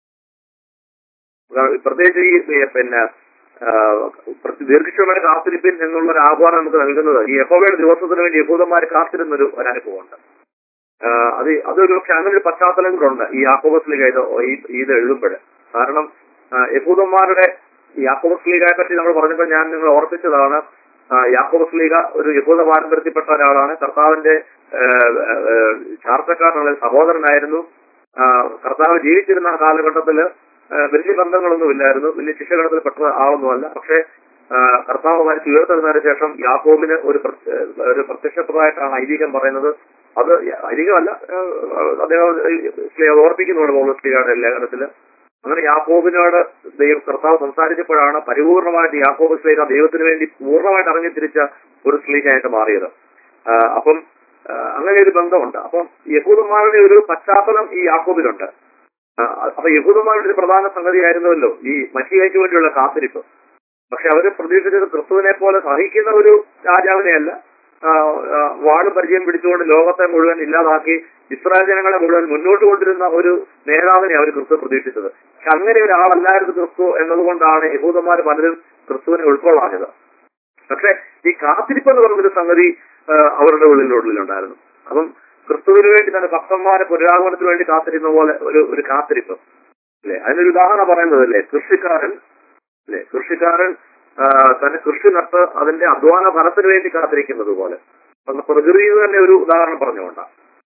ആ, പ്രത്യേകിച്ച് ഈ ഈ പിന്നെ ആ, പ്രതി- ദീർഘക്ഷമയുടെ കാത്തിരിപ്പിൻ എന്നുള്ള ഒരു ആഹ്വാനം നമുക്ക് നൽകുന്നത് ഈ യഹോവയുടെ ദിവസത്തിന് വേണ്ടി യഹൂദന്മാർ കാത്തിരുന്ന ഒരു ഒരു അനുഭവമുണ്ട് ആ, അത് അതൊരു പക്ഷെ അങ്ങനെ ഒരു പശ്ചാത്തലം കൂടെ ഉണ്ട് ഈ യാക്കോബസ്ലിക ഇത് ഈ- ഇത് എഴുതുമ്പോൾ കാരണം ആ, യഹൂദന്മാരുടെ ഈ യാക്കോബസ്ലികയെ പറ്റി നമ്മൾ പറഞ്ഞപ്പോൾ ഞാൻ നിങ്ങൾ ഓർപ്പിച്ചതാണ് ആ, യാക്കോബസ്ലിക ഒരു യഹൂദ പാരമ്പര്യത്തിൽപ്പെട്ട ഒരാളാണ് കർത്താവിന്റെ ആ, ആ, ചാർച്ചക്കാരനുള്ള സഹോദരനായിരുന്നു ആ, കർത്താവ് ജീവിച്ചിരുന്ന ആ കാലഘട്ടത്തില് ആ, വലിയ ബന്ധങ്ങളൊന്നും ഇല്ലായിരുന്നു വലിയ ശിഷ്യഗണത്തിൽ പെട്ട ആളൊന്നുമല്ല പക്ഷേ ആ, കർത്താവ് മരിച്ച് ഉയർത്തെഴുന്നതിന് ശേഷം യാക്കോബിന് ഒരു പ്രത്യ- ഒരു പ്രത്യക്ഷപ്പെടായിട്ടാണ് ഐതിഹ്യം പറയുന്നത് അത് ഐതിഹ്യമല്ല ആ, അദ്ദേഹം സ്ലീഹ ഓർപ്പിക്കുന്നുണ്ട് പൗലോസ്ലിഹയുടെ ലേഖനത്തില് അങ്ങനെ യാക്കോബിനോട് ദൈവം കർത്താവ് സംസാരിച്ചപ്പോഴാണ് പരിപൂർണമായിട്ട് യാക്കോബ് സ്ലീഹ ദൈവത്തിന് വേണ്ടി പൂർണ്ണമായിട്ട് ഇറങ്ങിത്തിരിച്ച ഒരു സ്ലീഹയായിട്ട് മാറിയത് ആ, അപ്പം ആ, അങ്ങനെ ഒരു ബന്ധമുണ്ട് അപ്പം യഹൂദന്മാരുടെ ഒരു പശ്ചാത്തലം ഈ യാക്കോബിലുണ്ട് ആ, അപ്പൊ യഹൂദന്മാരുടെ ഒരു പ്രധാന സംഗതിയായിരുന്നല്ലോ ഈ മഷികയ്ക്ക് വേണ്ടിയുള്ള കാത്തിരിപ്പ് പക്ഷെ അവര് പ്രതീക്ഷിച്ചത് ക്രിസ്തുവിനെ പോലെ സഹിക്കുന്ന ഒരു രാജാവിനെയല്ല ആ, ആ, വാള് പരിചയം പിടിച്ചുകൊണ്ട് ലോകത്തെ മുഴുവൻ ഇല്ലാതാക്കി ഇസ്രായേൽ ജനങ്ങളെ മുഴുവൻ മുന്നോട്ട് കൊണ്ടിരുന്ന ഒരു നേതാവിനെ അവർ ക്രിസ്തു പ്രതീക്ഷിച്ചത് പക്ഷെ അങ്ങനെ ഒരാളല്ലായിരുന്നു ക്രിസ്തു എന്നതുകൊണ്ടാണ് യഹൂദന്മാർ പലരും ക്രിസ്തുവിനെ ഉൾക്കൊള്ളാഞ്ഞത് പക്ഷെ ഈ കാത്തിരിപ്പ് എന്ന് പറഞ്ഞൊരു സംഗതി ആ, അവരുടെ ഉള്ളിലുള്ളിലുണ്ടായിരുന്നു അപ്പം ക്രിസ്തുവിന് വേണ്ടി തന്നെ ഭക്തന്മാരെ പുനരാഗമനത്തിന് വേണ്ടി കാത്തിരുന്ന പോലെ ഒരു ഒരു കാത്തിരിപ്പ് അല്ലെ അതിനൊരു ഉദാഹരണം പറയുന്നത് അല്ലേ കൃഷിക്കാരൻ അല്ലെ കൃഷിക്കാരൻ ആ, തന്റെ കൃഷി നട്ട് അതിന്റെ അധ്വാന ഫലത്തിന് വേണ്ടി കാത്തിരിക്കുന്നത് പോലെ അന്ന് പ്രകൃതിയിൽ തന്നെ ഒരു ഉദാഹരണം പറഞ്ഞുകൊണ്ടാണ്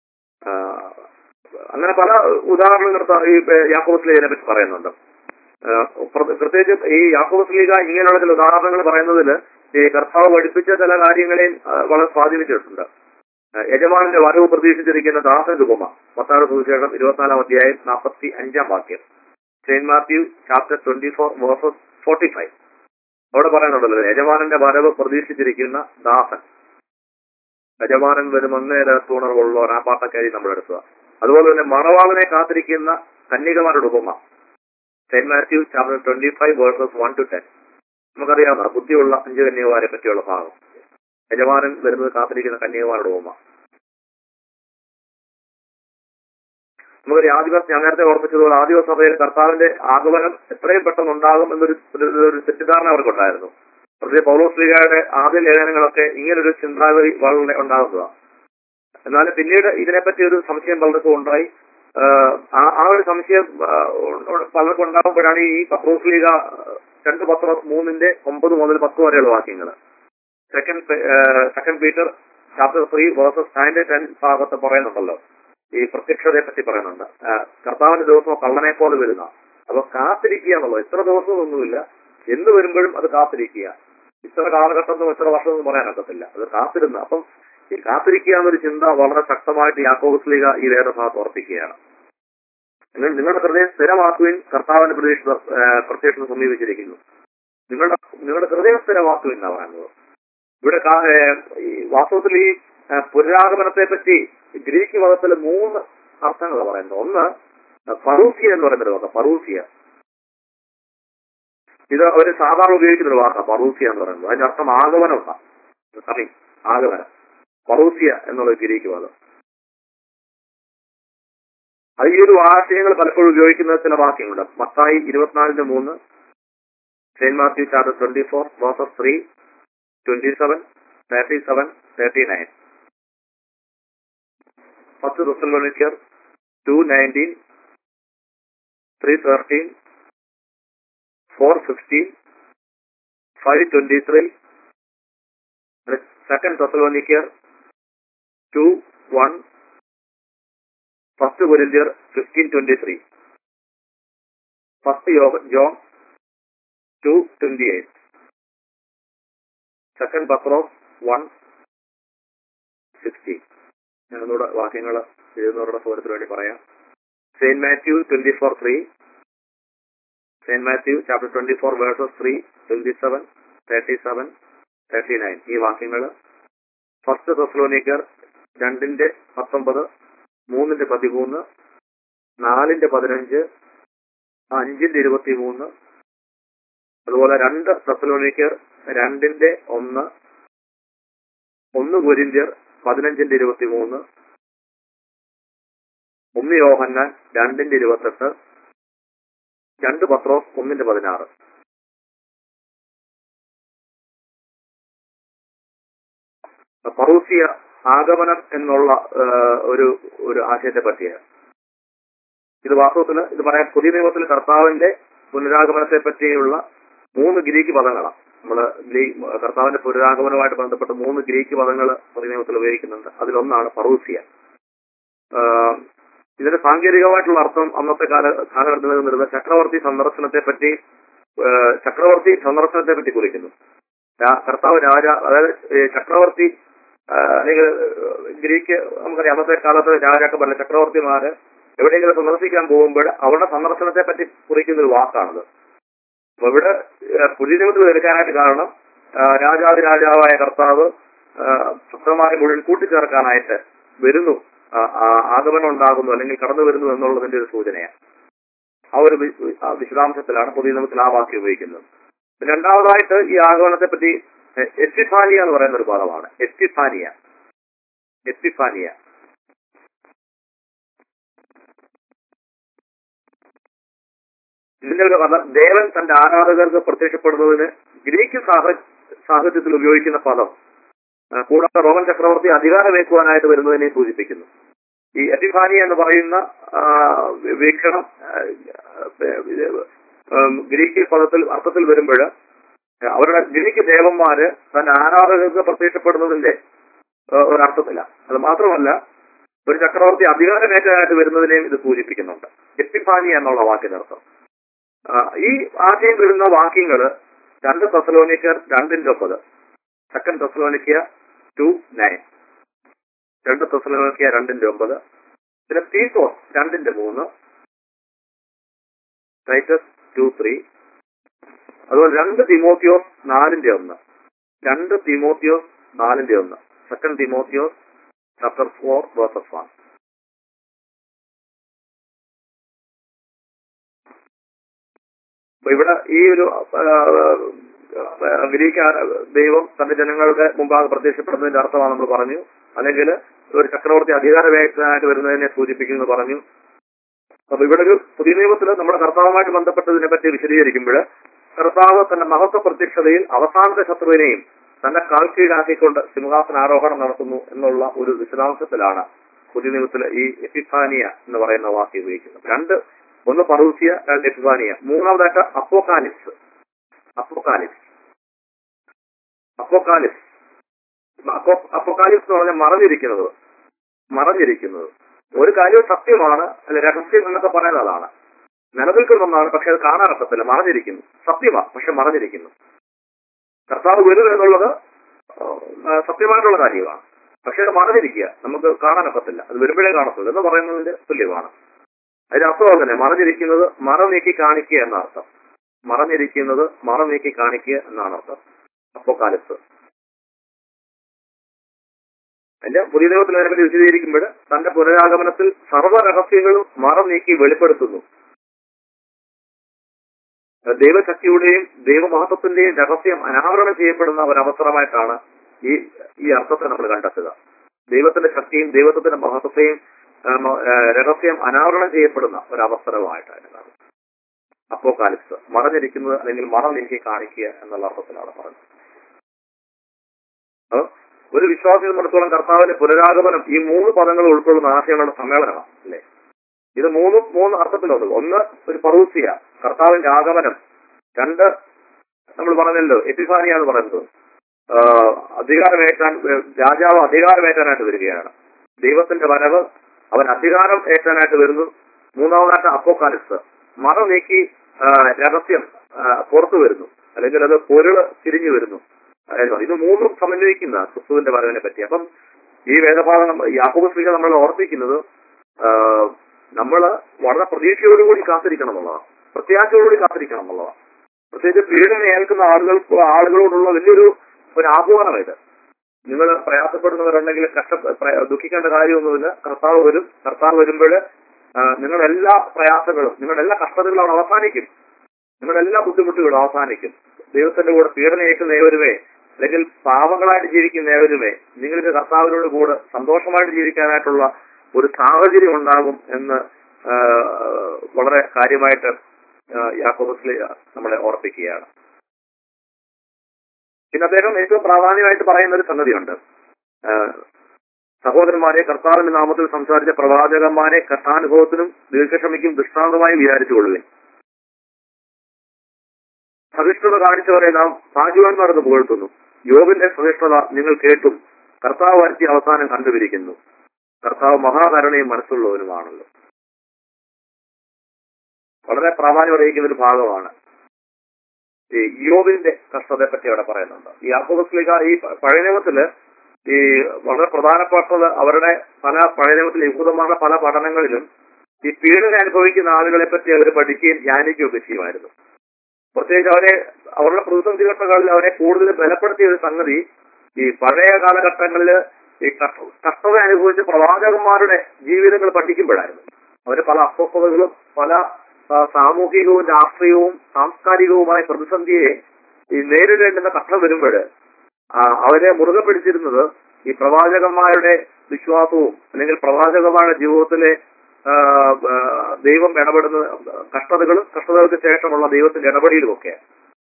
അങ്ങനെ പല ഉദാഹരണങ്ങൾ ഈ യാക്കോബസ് ലീഗിനെ പറ്റി പറയുന്നുണ്ട് ആ, പ്ര- പ്രത്യേകിച്ച് ഈ യാക്കോബസ് ലീഗ ഇങ്ങനെയുള്ള ചില ഉദാഹരണങ്ങൾ പറയുന്നതിൽ ഈ കർത്താവ് പഠിപ്പിച്ച ചില കാര്യങ്ങളെയും ആ, വളരെ സ്വാധീനിച്ചിട്ടുണ്ട് ആ, യജമാനന്റെ വരവ് പ്രതീക്ഷിച്ചിരിക്കുന്ന ദാസന്റെ ഉപമ പത്താറ് സുവിശേഷം ഇരുപത്തിനാലാം അധ്യായം നാൽപ്പത്തി അഞ്ചാം വാക്യം Saint Matthew chapter twenty four verses forty five അവിടെ പറയുന്നുണ്ടല്ലോ യജമാനന്റെ വരവ് പ്രതീക്ഷിച്ചിരിക്കുന്ന ദാസൻ യജമാനൻ വരും അന്നേരം തുണർവുള്ളവർ ആ പാട്ടക്കാരി നമ്മൾ എടുക്കുക അതുപോലെ തന്നെ മണവാളനെ കാത്തിരിക്കുന്ന കന്യകമാരുടെ ഉപമ Saint Matthew chapter twenty five verses one two ten നമുക്കറിയാവുന്ന ബുദ്ധിയുള്ള അഞ്ച് കന്യകമാരെ പറ്റിയുള്ള ഭാഗം യജമാനൻ വരുന്നത് കാത്തിരിക്കുന്ന കന്യകമാരുടെ ഉപമ നമുക്കൊരു ആദിവാസി ഞാൻ നേരത്തെ ഓർപ്പിച്ചതുപോലെ ആദിവാസ സഭയിൽ കർത്താവിന്റെ ആഗമനം എത്രയും പെട്ടെന്ന് ഉണ്ടാകും എന്നൊരു ഒരു- ഒരു തെറ്റിദ്ധാരണ അവർക്കുണ്ടായിരുന്നു പ്രത്യേക പൗലോസ്ലിഗയുടെ ആദ്യ ലേഖനങ്ങളൊക്കെ ഇങ്ങനൊരു ചിന്താഗതി വളരെ ഉണ്ടാകുന്നതാണ് എന്നാൽ പിന്നീട് ഇതിനെപ്പറ്റി ഒരു സംശയം പലർക്കും ഉണ്ടായി ആഹ് ആ ആ ഒരു സംശയം ആഹ് ഉ- പലർക്കും ഉണ്ടാകുമ്പോഴാണ് ഈ പത്രോസ് ലീഗ രണ്ട് പത്രോസ് മൂന്നിന്റെ ഒമ്പത് മുതൽ പത്ത് വരെയുള്ള വാക്യങ്ങൾ second second Peter chapter three verses nine ten ഭാഗത്ത് പറയുന്നുണ്ടല്ലോ ഈ പ്രത്യക്ഷതയെ പറ്റി പറയുന്നുണ്ട് ആഹ് കർത്താവിന്റെ ദിവസം കള്ളനെ പോലെ വരുന്ന അപ്പൊ കാത്തിരിക്കുക എന്നുള്ളത് ഇത്ര ദിവസമൊന്നുമില്ല എന്ന് വരുമ്പോഴും അത് കാത്തിരിക്കുക ഇത്ര കാലഘട്ടത്തും ഇത്ര വർഷമൊന്നും പറയാനൊക്കത്തില്ല അത് കാത്തിരുന്ന് അപ്പം ഈ കാത്തിരിക്കുക എന്നൊരു ചിന്ത വളരെ ശക്തമായിട്ട് യാക്കോബസ് ലീഗ ഈ വേദഭാഗത്ത് ഉറപ്പിക്കുകയാണ് നിങ്ങൾ നിങ്ങളുടെ ഹൃദയം സ്ഥിരമാക്കുവിൻ കർത്താവിന്റെ പ്രതീക്ഷ പ്രത്യക്ഷത സമീപിച്ചിരിക്കുന്നു നിങ്ങളുടെ നിങ്ങളുടെ ഹൃദയം സ്ഥിരമാക്കുവിൻ എന്നാണ് പറയുന്നത് ഇവിടെ കാ- ഏ, ഈ വാസ്തവത്തിൽ ഈ ഏ, പുനരാഗമനത്തെ പറ്റി ഗ്രീക്ക് പദത്തിൽ മൂന്ന് അർത്ഥങ്ങളാണ് പറയുന്നത് ഒന്ന് പറൂസിയ എന്ന് പറയുന്നൊരു വാക്ക് പറൂസിയ ഇത് ഒരു സാധാരണ ഉപയോഗിക്കുന്ന ഒരു വാക്കാണ് പറൂസിയ എന്ന് പറയുന്നത് അതിന്റെ അർത്ഥം ആഗമനമാണ് കമി ആഗമനം പറൂസിയ എന്നുള്ള ഗ്രീക്ക് പദം അത് ഈ ഒരു ആശയങ്ങൾ പലപ്പോഴും ഉപയോഗിക്കുന്ന ചില വാക്യങ്ങളുണ്ട് മത്തായി ഇരുപത്തിനാലിന്റെ മൂന്ന് Saint Matthew chapter twenty four verses three twenty seven thirty seven thirty nine പത്ത് ദുസലോണിക്കർ two nineteen three thirteen four fifteen five twenty three second ദസലോണിക്കർ ടു വൺ ഫസ്റ്റ് കൊരിന്ത്യർ ഫിഫ്റ്റീൻ ട്വന്റി ത്രീ ഫസ്റ്റ് യോഗ John two twenty eight second പത്രോസ് one sixty ഞാനൊന്നുകൂടെ വാക്യങ്ങൾ എഴുതുന്നവരുടെ സ്വരത്തിന് വേണ്ടി പറയാം Saint Matthew twenty four three Saint Matthew chapter twenty four verses three twenty seven thirty seven thirty nine ഈ വാക്യങ്ങൾ ഫസ്റ്റ് തെസ്ലോനിക്കർ രണ്ടിന്റെ പത്തൊമ്പത് മൂന്നിന്റെ പതിമൂന്ന് നാലിന്റെ പതിനഞ്ച് അഞ്ചിന്റെ ഇരുപത്തി മൂന്ന് അതുപോലെ രണ്ട് തെസ്ലോനിക്കർ രണ്ടിന്റെ ഒന്ന് ഒന്ന് കൊരിന്ത്യർ പതിനഞ്ചിന്റെ ഇരുപത്തി മൂന്ന് ഒന്ന് യോഹന്നാൻ രണ്ടിന്റെ ഇരുപത്തെട്ട് രണ്ട് പത്രോസ് ഒന്നിന്റെ പതിനാറ് പറൂസിയ ആഗമനം എന്നുള്ള ആ, ഒരു ഒരു ആശയത്തെ പറ്റിയാണ് ഇത് വാസ്തവത്തിൽ ഇത് പറയാൻ പുതിയ നിയമത്തിൽ കർത്താവിന്റെ പുനരാഗമനത്തെ പറ്റിയുള്ള മൂന്ന് ഗ്രീക്ക് പദങ്ങളാണ് നമ്മള് ഗ്രീ- കർത്താവിന്റെ പുനരാഗമനവുമായിട്ട് ബന്ധപ്പെട്ട മൂന്ന് ഗ്രീക്ക് പദങ്ങൾ പുതിയ നിയമത്തിൽ ഉപയോഗിക്കുന്നുണ്ട് അതിലൊന്നാണ് പറൂസിയ ആഹ് ഇതിന്റെ സാങ്കേതികമായിട്ടുള്ള അർത്ഥം അന്നത്തെ കാല കാലഘട്ടത്തിൽ നിന്നിരുന്ന ചക്രവർത്തി സന്ദർശനത്തെ പറ്റി ആഹ് ചക്രവർത്തി സന്ദർശനത്തെ പറ്റി കുറിക്കുന്നു രാ- കർത്താവ് രാജ അതായത് ഈ ചക്രവർത്തി ആഹ് അല്ലെങ്കിൽ ആഹ് ഗ്രീക്ക് നമുക്കറിയാം അന്നത്തെ കാലത്ത് രാജാക്കന്മാരെ ചക്രവർത്തിമാര് എവിടെയെങ്കിലും സന്ദർശിക്കാൻ പോകുമ്പോൾ അവരുടെ സന്ദർശനത്തെ പറ്റി കുറിക്കുന്ന ഒരു വാക്കാണത് അപ്പൊ ഇവിടെ ഏഹ്, പുതിയ നിയമത്തിൽ എടുക്കാനായിട്ട് കാരണം ആഹ് രാജാതി രാജാവായ കർത്താവ് ആഹ്, ശക്തമായി മുഴുവൻ കൂട്ടിച്ചേർക്കാനായിട്ട് വരുന്നു ആ- ആ- ആഗമനം ഉണ്ടാകുന്നു അല്ലെങ്കിൽ കടന്നു വരുന്നു എന്നുള്ളതിന്റെ ഒരു സൂചനയാണ് ആ ഒരു വി- വി- ആ വിശദാംശത്തിലാണ് പുതിയ നിയമത്തിൽ ആ വാക്യം ഉപയോഗിക്കുന്നത് രണ്ടാമതായിട്ട് ഈ ആഗമനത്തെ പറ്റി എ- എത്തിഫാനിയ എന്ന് പറയുന്ന ഒരു പദമാണ് എത്തിഫാനിയ എത്തിഫാനിയ ഇതിന്റെ ഒരു പദം ദേവൻ തന്റെ ആരാധകർക്ക് പ്രത്യക്ഷപ്പെടുന്നതിന് ഗ്രീക്ക് സാഹ- സാഹിത്യത്തിൽ ഉപയോഗിക്കുന്ന പദം ആ, കൂടാതെ റോമൻ ചക്രവർത്തി അധികാരമേക്കുവാനായിട്ട് വരുന്നതിനെ സൂചിപ്പിക്കുന്നു ഈ എത്തിഫാനി എന്ന് പറയുന്ന ആ, വീക്ഷണം ആ, ഇത്, ഉം, ഗ്രീക്ക് പദത്തിൽ അർത്ഥത്തിൽ വരുമ്പോൾ അവരുടെ ഗ്രീക്ക് ദേവന്മാര് തന്റെ ആരാധകർക്ക് പ്രത്യക്ഷപ്പെടുന്നതിന്റെ ആ, ഒരർത്ഥത്തില്ല അത് മാത്രമല്ല ഒരു ചക്രവർത്തി അധികാരമേറ്റാനായിട്ട് വരുന്നതിനെയും ഇത് സൂചിപ്പിക്കുന്നുണ്ട് എത്തിഫാനി എന്നുള്ള വാക്കിനർത്ഥം ആ, ഈ ആശയം വരുന്ന വാക്യങ്ങള് രണ്ട് തെസലോനിക്കർ രണ്ടിന്റെ ഒമ്പത് സെക്കൻഡ് തെസലോനിക്ക ടു നയൻ രണ്ട് തെസലോനിക്ക രണ്ടിന്റെ ഒമ്പത് പിന്നെ തീത്തോസ് രണ്ടിന്റെ മൂന്ന് ടൈറ്റസ് ടു ത്രീ അതുപോലെ രണ്ട് തിമോത്തിയോസ് നാലിന്റെ ഒന്ന് രണ്ട് തിമോത്തിയോസ് നാലിന്റെ ഒന്ന് സെക്കൻഡ് തിമോത്തിയോസ് ചാപ്റ്റർ ഫോർ വേഴ്സസ് വൺ അപ്പൊ ഇവിടെ ഈ ഒരു ആ, ഗ്രീക്ക് ആ- ദൈവം തന്റെ ജനങ്ങളുടെ മുമ്പാകെ പ്രത്യക്ഷപ്പെടുന്നതിന്റെ അർത്ഥമാണ് നമ്മൾ പറഞ്ഞു അല്ലെങ്കിൽ ഒരു ചക്രവർത്തി അധികാരവേഗത്തിനായിട്ട് വരുന്നതിനെ സൂചിപ്പിക്കുന്നു പറഞ്ഞു അപ്പൊ ഇവിടെ ഒരു പുതിയ നിയമത്തിൽ നമ്മുടെ കർത്താവുമായിട്ട് ബന്ധപ്പെട്ടതിനെ പറ്റി വിശദീകരിക്കുമ്പോൾ കർത്താവ് തന്റെ മഹത്വ പ്രത്യക്ഷതയിൽ അവസാനത്തെ ശത്രുവിനെയും തന്റെ കാൽ കീഴാക്കിക്കൊണ്ട് സിംഹാസന ആരോഹണം നടത്തുന്നു എന്നുള്ള ഒരു വിശദാംശത്തിലാണ് പുതിയ നിയമത്തിൽ ഈ എപ്പിഫാനിയ എന്ന് പറയുന്ന വാക്ക് ഉപയോഗിക്കുന്നത് രണ്ട് ഒന്ന് പറൂസിയ രണ്ട് എപ്പിഫാനിയ മൂന്നാമതായിട്ട് അപ്പോക്കാലിപ്സ് അപ്പോക്കാലിപ്സ് അപ്പോക്കാലിപ്സ് അപ്പോ- അപ്പോക്കാലിപ്സ് എന്ന് പറഞ്ഞാൽ മറഞ്ഞിരിക്കുന്നത് മറഞ്ഞിരിക്കുന്നത് ഒരു കാര്യം സത്യമാണ് അല്ലെ രഹസ്യം എന്നൊക്കെ പറയുന്നത് അതാണ് നിലനിൽക്കുന്നതാണ് പക്ഷെ അത് കാണാനൊക്കത്തില്ല മറഞ്ഞിരിക്കുന്നു സത്യമാണ് പക്ഷെ മറഞ്ഞിരിക്കുന്നു കർത്താവ് വരും എന്നുള്ളത് ആ, സത്യമായിട്ടുള്ള കാര്യമാണ് പക്ഷെ അത് മറഞ്ഞിരിക്കുക നമുക്ക് കാണാനൊക്കത്തില്ല അത് വരുമ്പോഴേ കാണത്തുള്ളൂ എന്ന് പറയുന്നതിന്റെ തുല്യമാണ് അതിന്റെ അർത്ഥം തന്നെ മറഞ്ഞിരിക്കുന്നത് മറ നീക്കി കാണിക്കുക എന്ന അർത്ഥം മറഞ്ഞിരിക്കുന്നത് മറ നീക്കി കാണിക്കുക എന്നാണ് അർത്ഥം അപ്പോക്കാലിപ്സ് അതിന്റെ പുതിയ ദൈവത്തിൽ അതിനെപ്പറ്റി വിശദീകരിക്കുമ്പോൾ തന്റെ പുനരാഗമനത്തിൽ സർവ്വ രഹസ്യങ്ങളും മറം നീക്കി വെളിപ്പെടുത്തുന്നു ദൈവശക്തിയുടെയും ദൈവമഹത്വത്തിന്റെയും രഹസ്യം അനാവരണം ചെയ്യപ്പെടുന്ന ഒരവസരമായിട്ടാണ് ഈ ഈ അർത്ഥത്തെ നമ്മൾ കണ്ടെത്തുക ദൈവത്തിന്റെ ശക്തിയും ദൈവത്തിന്റെ മഹത്വത്തെയും ആ, മ- ആ, രഹസ്യം അനാവരണം ചെയ്യപ്പെടുന്ന ഒരവസരമായിട്ടാണ് കാണുന്നത് അപ്പോകാലിപ്സ് മറഞ്ഞിരിക്കുന്നത് അല്ലെങ്കിൽ മറം നീക്കി കാണിക്കുക എന്നുള്ള അർത്ഥത്തിലാണ് പറഞ്ഞത് അത് ഒരു വിശ്വാസിയെ സംബന്ധിച്ചോളം കർത്താവിന്റെ പുനരാഗമനം ഈ മൂന്ന് പദങ്ങൾ ഉൾക്കൊള്ളുന്ന ആശയങ്ങളുടെ സമ്മേളനമാണ് അല്ലേ ഇത് മൂന്നും മൂന്ന് അർത്ഥത്തിലുണ്ട് ഒന്ന് ഒരു പറൂസിയ കർത്താവിന്റെ ആഗമനം രണ്ട് നമ്മൾ പറഞ്ഞല്ലോ എപ്പിഫാനിയ എന്ന് പറയുന്നത് ആ, അധികാരമേറ്റാൻ രാജാവ് അധികാരമേറ്റാനായിട്ട് വരികയാണ് ദൈവത്തിന്റെ വരവ് അവൻ അധികാരം ഏറ്റാനായിട്ട് വരുന്നു മൂന്നാമതായിട്ട് അപ്പോക്കാലിപ്സ് മറ നീക്കി ആ, രഹസ്യം ആ, പുറത്തു വരുന്നു അല്ലെങ്കിൽ അത് പൊരുള് തിരിഞ്ഞു വരുന്നു അതായത് ഇത് മൂന്നും സമന്വയിക്കുന്ന ക്രിസ്തുവിന്റെ വരവിനെ പറ്റി അപ്പം ഈ വേദഭാഗം നമ്മ- യാക്കോബ് സ്ത്രീക നമ്മൾ ഓർപ്പിക്കുന്നത് ആ, നമ്മള് വളരെ പ്രതീക്ഷയോടുകൂടി കാത്തിരിക്കണം എന്നുള്ളതാണ് പ്രത്യാശയോടുകൂടി കാത്തിരിക്കണം എന്നുള്ളതാണ് പ്രത്യേകിച്ച് പീഡനം ഏൽക്കുന്ന ആളുകൾക്ക് ആളുകളോടുള്ള വലിയൊരു ഒരു ആഹ്വാനം ഇത് നിങ്ങൾ പ്രയാസപ്പെടുന്നവരുണ്ടെങ്കിൽ കഷ്ട പ്ര- ദുഃഖിക്കേണ്ട കാര്യമൊന്നുമില്ല കർത്താവ് വരും കർത്താവ് വരുമ്പോൾ നിങ്ങളുടെ എല്ലാ പ്രയാസങ്ങളും നിങ്ങളുടെ എല്ലാ കഷ്ടതകളും അവിടെ അവസാനിക്കും നിങ്ങളുടെ എല്ലാ ബുദ്ധിമുട്ടുകളും അവസാനിക്കും ദൈവത്തിന്റെ കൂടെ പീഡനം ഏൽക്കുന്ന ഏവരുമേ അല്ലെങ്കിൽ പാവങ്ങളായിട്ട് ജീവിക്കുന്ന ഏവരുമേ നിങ്ങൾക്ക് കർത്താവിനോട് കൂടെ സന്തോഷമായിട്ട് ജീവിക്കാനായിട്ടുള്ള ഒരു സാഹചര്യം ഉണ്ടാകും എന്ന് ആ, വളരെ കാര്യമായിട്ട് യാക്കോബസിലെ നമ്മളെ ഓർപ്പിക്കുകയാണ് പിന്നെ അദ്ദേഹം ഏറ്റവും പ്രാധാന്യമായിട്ട് പറയുന്ന ഒരു സംഗതിയുണ്ട് ആ, സഹോദരന്മാരെ കർത്താവിന്റെ നാമത്തിൽ സംസാരിച്ച പ്രവാചകന്മാരെ കഥാനുഭവത്തിനും ദീർഘക്ഷമയ്ക്കും ദൃഷ്ടാന്തമായി വിചാരിച്ചുകൊള്ളുകയും സഹിഷ്ണുത കാണിച്ചവരെ നാം ഭാഗ്യവാന്മാരെന്ന് പുകഴ്ത്തുന്നു യോബിന്റെ സഹിഷ്ണുത നിങ്ങൾ കേട്ടും കർത്താവ് വരുത്തിയ അവസാനം കണ്ടുപിടിക്കുന്നു കർത്താവ് മഹാകരുണയും മനസ്സുള്ളവനുമാണല്ലോ വളരെ പ്രാധാന്യം അറിയിക്കുന്ന ഒരു ഭാഗമാണ് ഈ യോബിന്റെ കഷ്ടതയെ പറ്റി അവിടെ പറയുന്നുണ്ട് ഈ അപ്പോസ്ലിക ഈ പ- പഴയ നിയമത്തില് ഈ വളരെ പ്രധാനപ്പെട്ടത് അവരുടെ പല പഴയ നിയമത്തിലെ യഹൂദന്മാരുടെ പല പഠനങ്ങളിലും ഈ പീഡന അനുഭവിക്കുന്ന ആളുകളെ പറ്റി അവർ പഠിക്കുകയും ധ്യാനിക്കുകയൊക്കെ ചെയ്യുമായിരുന്നു പ്രത്യേകിച്ച് അവരെ അവരുടെ പ്രതിസന്ധി ഘട്ടങ്ങളിൽ അവരെ കൂടുതൽ ബലപ്പെടുത്തിയ ഒരു സംഗതി ഈ പഴയ കാലഘട്ടങ്ങളിൽ ഈ കഷ്ട- കഷ്ടത അനുഭവിച്ച പ്രവാചകന്മാരുടെ ജീവിതങ്ങൾ പഠിക്കുമ്പോഴായിരുന്നു അവര് പല അസ്വസ്ഥതകളും പല ആ, സാമൂഹികവും രാഷ്ട്രീയവും സാംസ്കാരികവുമായ പ്രതിസന്ധിയെ ഈ നേരിടേണ്ടുന്ന കഷ്ടം വരുമ്പോൾ അവരെ മുറുകെ പിടിച്ചിരുന്നത് ഈ പ്രവാചകന്മാരുടെ വിശ്വാസവും അല്ലെങ്കിൽ പ്രവാചകന്മാരുടെ ജീവിതത്തിലെ ആ, ആ, ദൈവം ഇടപെടുന്ന കഷ്ടതകളും കഷ്ടതകൾക്ക് ശേഷമുള്ള ദൈവത്തിന്റെ ഇടപെടലുമൊക്കെ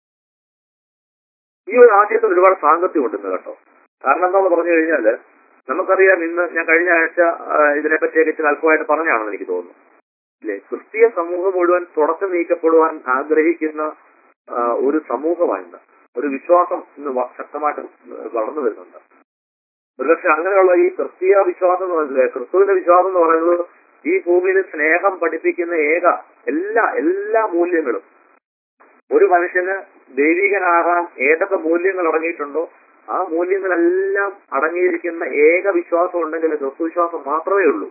ഈ ഒരു ആശയത്തിൽ ഒരുപാട് സാങ്കത്യമുണ്ട് ഇന്ന് കേട്ടോ കാരണം എന്താണെന്ന് പറഞ്ഞു കഴിഞ്ഞാല് നമുക്കറിയാം ഇന്ന് ഞാൻ കഴിഞ്ഞ ആഴ്ച ആ, ഇതിനെപ്പറ്റിയൊക്കെ ഇച്ചിരി അല്പമായിട്ട് പറഞ്ഞാണെന്ന് എനിക്ക് തോന്നുന്നു അല്ലെ ക്രിസ്തീയ സമൂഹം മുഴുവൻ തുടച്ചു നീക്കപ്പെടുവാൻ ആഗ്രഹിക്കുന്ന ആ, ഒരു സമൂഹമാണ് ഒരു വിശ്വാസം ഇന്ന് വ- ശക്തമായിട്ട് വളർന്നു വരുന്നുണ്ട് ഒരുപക്ഷെ അങ്ങനെയുള്ള ഈ ക്രിസ്തീയ വിശ്വാസം എന്ന് പറയുന്നത് ക്രിസ്തുവിന്റെ വിശ്വാസം എന്ന് പറയുന്നത് ഈ ഭൂമിയിൽ സ്നേഹം പഠിപ്പിക്കുന്ന ഏക എല്ലാ എല്ലാ മൂല്യങ്ങളും ഒരു മനുഷ്യന് ദൈവികനാകാൻ ഏതൊക്കെ മൂല്യങ്ങൾ അടങ്ങിയിട്ടുണ്ടോ ആ മൂല്യങ്ങളെല്ലാം അടങ്ങിയിരിക്കുന്ന ഏക വിശ്വാസം ഉണ്ടെങ്കിൽ ക്രിസ്തു വിശ്വാസം മാത്രമേ ഉള്ളൂ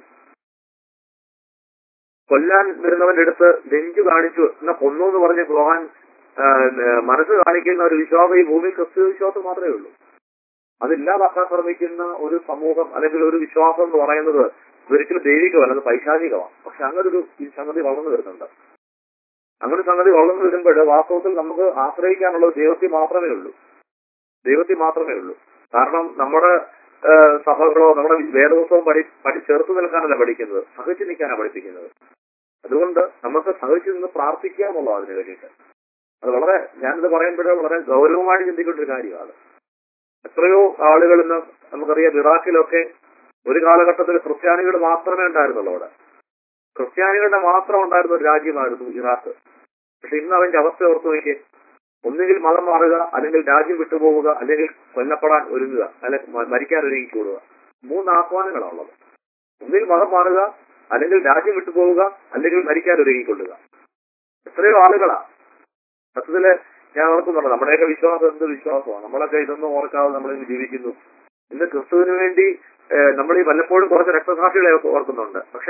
കൊല്ലാൻ വരുന്നവന്റെ അടുത്ത് നെഞ്ചു കാണിച്ചു എന്നാ കൊന്നു എന്ന് പറഞ്ഞ് പോകാൻ ആ, മനസ്സ് കാണിക്കുന്ന ഒരു വിശ്വാസം ഈ ഭൂമിയിൽ ക്രിസ്തു വിശ്വാസം മാത്രമേ ഉള്ളൂ അതില്ലാതാക്കാൻ ശ്രമിക്കുന്ന ഒരു സമൂഹം അല്ലെങ്കിൽ ഒരു വിശ്വാസം എന്ന് പറയുന്നത് ഒരിക്കലും ദൈവികമല്ല അത് പൈശാചികമാണ് പക്ഷെ അങ്ങനെ ഒരു ഈ സംഗതി വളർന്നു വരുന്നുണ്ട് അങ്ങനെ ഒരു സംഗതി വളർന്നു വരുമ്പോൾ വാസ്തവത്തിൽ നമുക്ക് ആശ്രയിക്കാനുള്ളത് ദൈവത്തിൽ മാത്രമേ ഉള്ളൂ ദൈവത്തിൽ മാത്രമേ ഉള്ളൂ കാരണം നമ്മുടെ ആ, സഭകളോ നമ്മുടെ വേദോത്സവം പഠി പഠി ചേർത്ത് നിൽക്കാനല്ല പഠിക്കുന്നത് സഹിച്ചു നിൽക്കാനാണ് പഠിപ്പിക്കുന്നത് അതുകൊണ്ട് നമുക്ക് സഹിച്ചു നിന്ന് പ്രാർത്ഥിക്കാമുള്ളൂ അതിന് വേണ്ടിയിട്ട് അത് വളരെ ഞാനിത് പറയുമ്പോൾ വളരെ ഗൗരവമായിട്ട് ചിന്തിക്കേണ്ട ഒരു കാര്യമാണ് എത്രയോ ആളുകൾ ഇന്ന് നമുക്കറിയാം ഇറാഖിലൊക്കെ ഒരു കാലഘട്ടത്തിൽ ക്രിസ്ത്യാനികൾ മാത്രമേ ഉണ്ടായിരുന്നുള്ളൂ അവിടെ ക്രിസ്ത്യാനികളുടെ മാത്രം ഉണ്ടായിരുന്ന ഒരു രാജ്യമായിരുന്നു ഇറാഖ് പക്ഷെ ഇന്ന് അവന്റെ അവസ്ഥ ഓർത്തു നോക്കിയേ ഒന്നുകിൽ മതം മാറുക അല്ലെങ്കിൽ രാജ്യം വിട്ടുപോവുക അല്ലെങ്കിൽ കൊല്ലപ്പെടാൻ ഒരുങ്ങുക അല്ലെങ്കിൽ മ- മരിക്കാൻ ഒരുങ്ങിക്കൂടുക മൂന്ന് ആഹ്വാനങ്ങളാണ് ഉള്ളത് ഒന്നുകിൽ മതം മാറുക അല്ലെങ്കിൽ രാജ്യം വിട്ടുപോവുക അല്ലെങ്കിൽ മരിക്കാൻ ഒരുങ്ങിക്കൊള്ളുക എത്രയോ ആളുകളാ സത്യത്തില് ഞാൻ ഓർക്കുന്നുണ്ട് നമ്മുടെയൊക്കെ വിശ്വാസം എന്ത് വിശ്വാസമാണ് നമ്മളൊക്കെ ഇതൊന്നും ഓർക്കാതെ നമ്മൾ ജീവിക്കുന്നു ഇന്ന് ക്രിസ്തുവിന് വേണ്ടി ഏഹ്, നമ്മൾ ഈ വല്ലപ്പോഴും കുറച്ച് രക്തസാക്ഷികളെ ഒക്കെ ഓർക്കുന്നുണ്ട് പക്ഷെ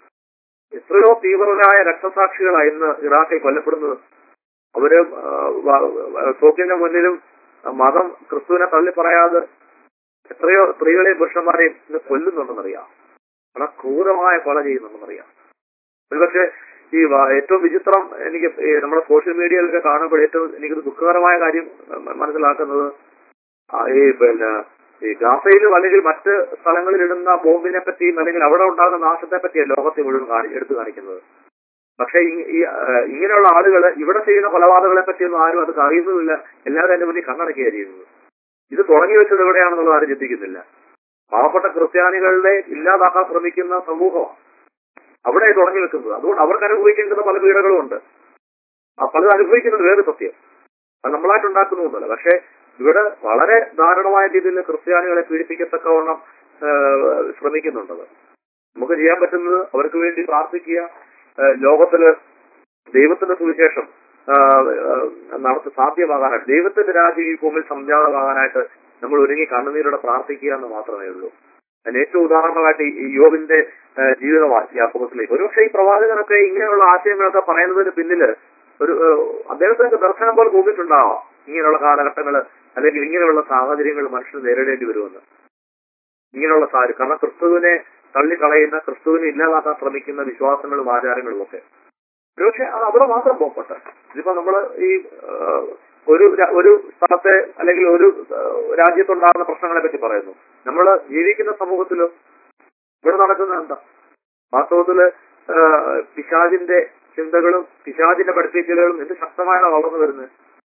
എത്രയോ തീവ്രരായ രക്തസാക്ഷികളാണ് ഇന്ന് ഇറാഖിൽ കൊല്ലപ്പെടുന്നത് അവര് ആ, വ- വ- തോക്കിന്റെ മുന്നിലും ആ, മതം ക്രിസ്തുവിനെ തള്ളി പറയാതെ എത്രയോ സ്ത്രീകളെയും പുരുഷന്മാരെയും ഇന്ന് കൊല്ലുന്നുണ്ടെന്നറിയാം വളരെ ക്രൂരമായ കൊല ചെയ്യുന്നുണ്ടെന്നറിയാം ഒരുപക്ഷെ ഈ വ- ഏറ്റവും വിചിത്രം എനിക്ക് ഈ നമ്മുടെ സോഷ്യൽ മീഡിയയിലൊക്കെ കാണുമ്പോൾ ഏറ്റവും എനിക്കൊരു ദുഃഖകരമായ കാര്യം മ- മനസ്സിലാക്കുന്നത് ആ, ഈ പിന്നെ ഈ ഗാസയിലും അല്ലെങ്കിൽ മറ്റ് സ്ഥലങ്ങളിൽ ഇടുന്ന ബോംബിനെ പറ്റിയും അല്ലെങ്കിൽ അവിടെ ഉണ്ടാകുന്ന നാശത്തെ പറ്റിയാണ് ലോകത്തെ മുഴുവൻ കാണി എടുത്തു കാണിക്കുന്നത് പക്ഷെ ഈ- ഈ ആ, ഇങ്ങനെയുള്ള ആളുകൾ ഇവിടെ ചെയ്യുന്ന കൊലപാതകളെ പറ്റിയൊന്നും ആരും അത് അറിയുന്നുമില്ല എല്ലാവരും എന്റെ മുന്നിൽ കണ്ണടക്കുകയാണ് ചെയ്യുന്നത് ഇത് തുടങ്ങി വെച്ചത് എവിടെയാണെന്നുള്ളത് ആരും ചിന്തിക്കുന്നില്ല പാവപ്പെട്ട ക്രിസ്ത്യാനികളെ ഇല്ലാതാക്കാൻ ശ്രമിക്കുന്ന സമൂഹമാണ് അവിടെ തുടങ്ങി വെക്കുന്നത് അതുകൊണ്ട് അവർക്ക് അനുഭവിക്കേണ്ടുന്ന പല പീഡകളും ഉണ്ട് ആ പലത് അനുഭവിക്കുന്നത് വേറെ സത്യം അത് നമ്മളായിട്ട് ഉണ്ടാക്കുന്നൊന്നുമല്ല പക്ഷെ ഇവിടെ വളരെ ദാരുണമായ രീതിയിൽ ക്രിസ്ത്യാനികളെ പീഡിപ്പിക്കത്തക്കവണ്ണം ആ, ശ്രമിക്കുന്നുണ്ടത് നമുക്ക് ചെയ്യാൻ പറ്റുന്നത് അവർക്ക് വേണ്ടി പ്രാർത്ഥിക്കുക ആ, ലോകത്തില് ദൈവത്തിന്റെ സുവിശേഷം ആ, ആ, നടത്തി സാധ്യമാകാനായിട്ട് ദൈവത്തിന്റെ രാജ്യം ഈ ഭൂമിയിൽ സംജാതമാകാനായിട്ട് നമ്മൾ ഒരുങ്ങി കണ്ണുനീരോടെ പ്രാർത്ഥിക്കുക എന്ന് മാത്രമേ ഉള്ളൂ അതിന് ഏറ്റവും ഉദാഹരണമായിട്ട് ഈ- ഈ യോബിന്റെ ആ, ജീവിതമാണ് യാക്കോബത്തിലേക്ക് ഒരുപക്ഷെ ഈ പ്രവാചകനൊക്കെ ഇങ്ങനെയുള്ള ആശയങ്ങളൊക്കെ പറയുന്നതിന് പിന്നില് ഒരു ആ, അദ്ദേഹത്തിന് ദർശനം പോലെ തോന്നിയിട്ടുണ്ടാവാം ഇങ്ങനെയുള്ള കാലഘട്ടങ്ങൾ അല്ലെങ്കിൽ ഇങ്ങനെയുള്ള സാഹചര്യങ്ങൾ മനുഷ്യർ നേരിടേണ്ടി വരുമെന്ന് ഇങ്ങനെയുള്ള സാഹചര്യം കാരണം ക്രിസ്തുവിനെ തള്ളിക്കളയുന്ന ക്രിസ്തുവിനെ ഇല്ലാതാക്കാൻ ശ്രമിക്കുന്ന വിശ്വാസങ്ങളും ആചാരങ്ങളും ഒക്കെ ഒരുപക്ഷെ അത് അവിടെ മാത്രം പോകട്ടെ ഇതിപ്പോ നമ്മള് ഈ ആ, ഒരു ര- ഒരു സ്ഥലത്തെ അല്ലെങ്കിൽ ഒരു ആ, രാജ്യത്തുണ്ടാകുന്ന പ്രശ്നങ്ങളെ പറ്റി പറയുന്നു നമ്മൾ ജീവിക്കുന്ന സമൂഹത്തിലും ഇവിടെ നടക്കുന്ന എന്താ വാസ്തവത്തില് ആ, പിശാചിന്റെ ചിന്തകളും പിശാചിന്റെ പഠിപ്പിക്കലുകളും എന്ത് ശക്തമായാണ് വളർന്നു വരുന്നത്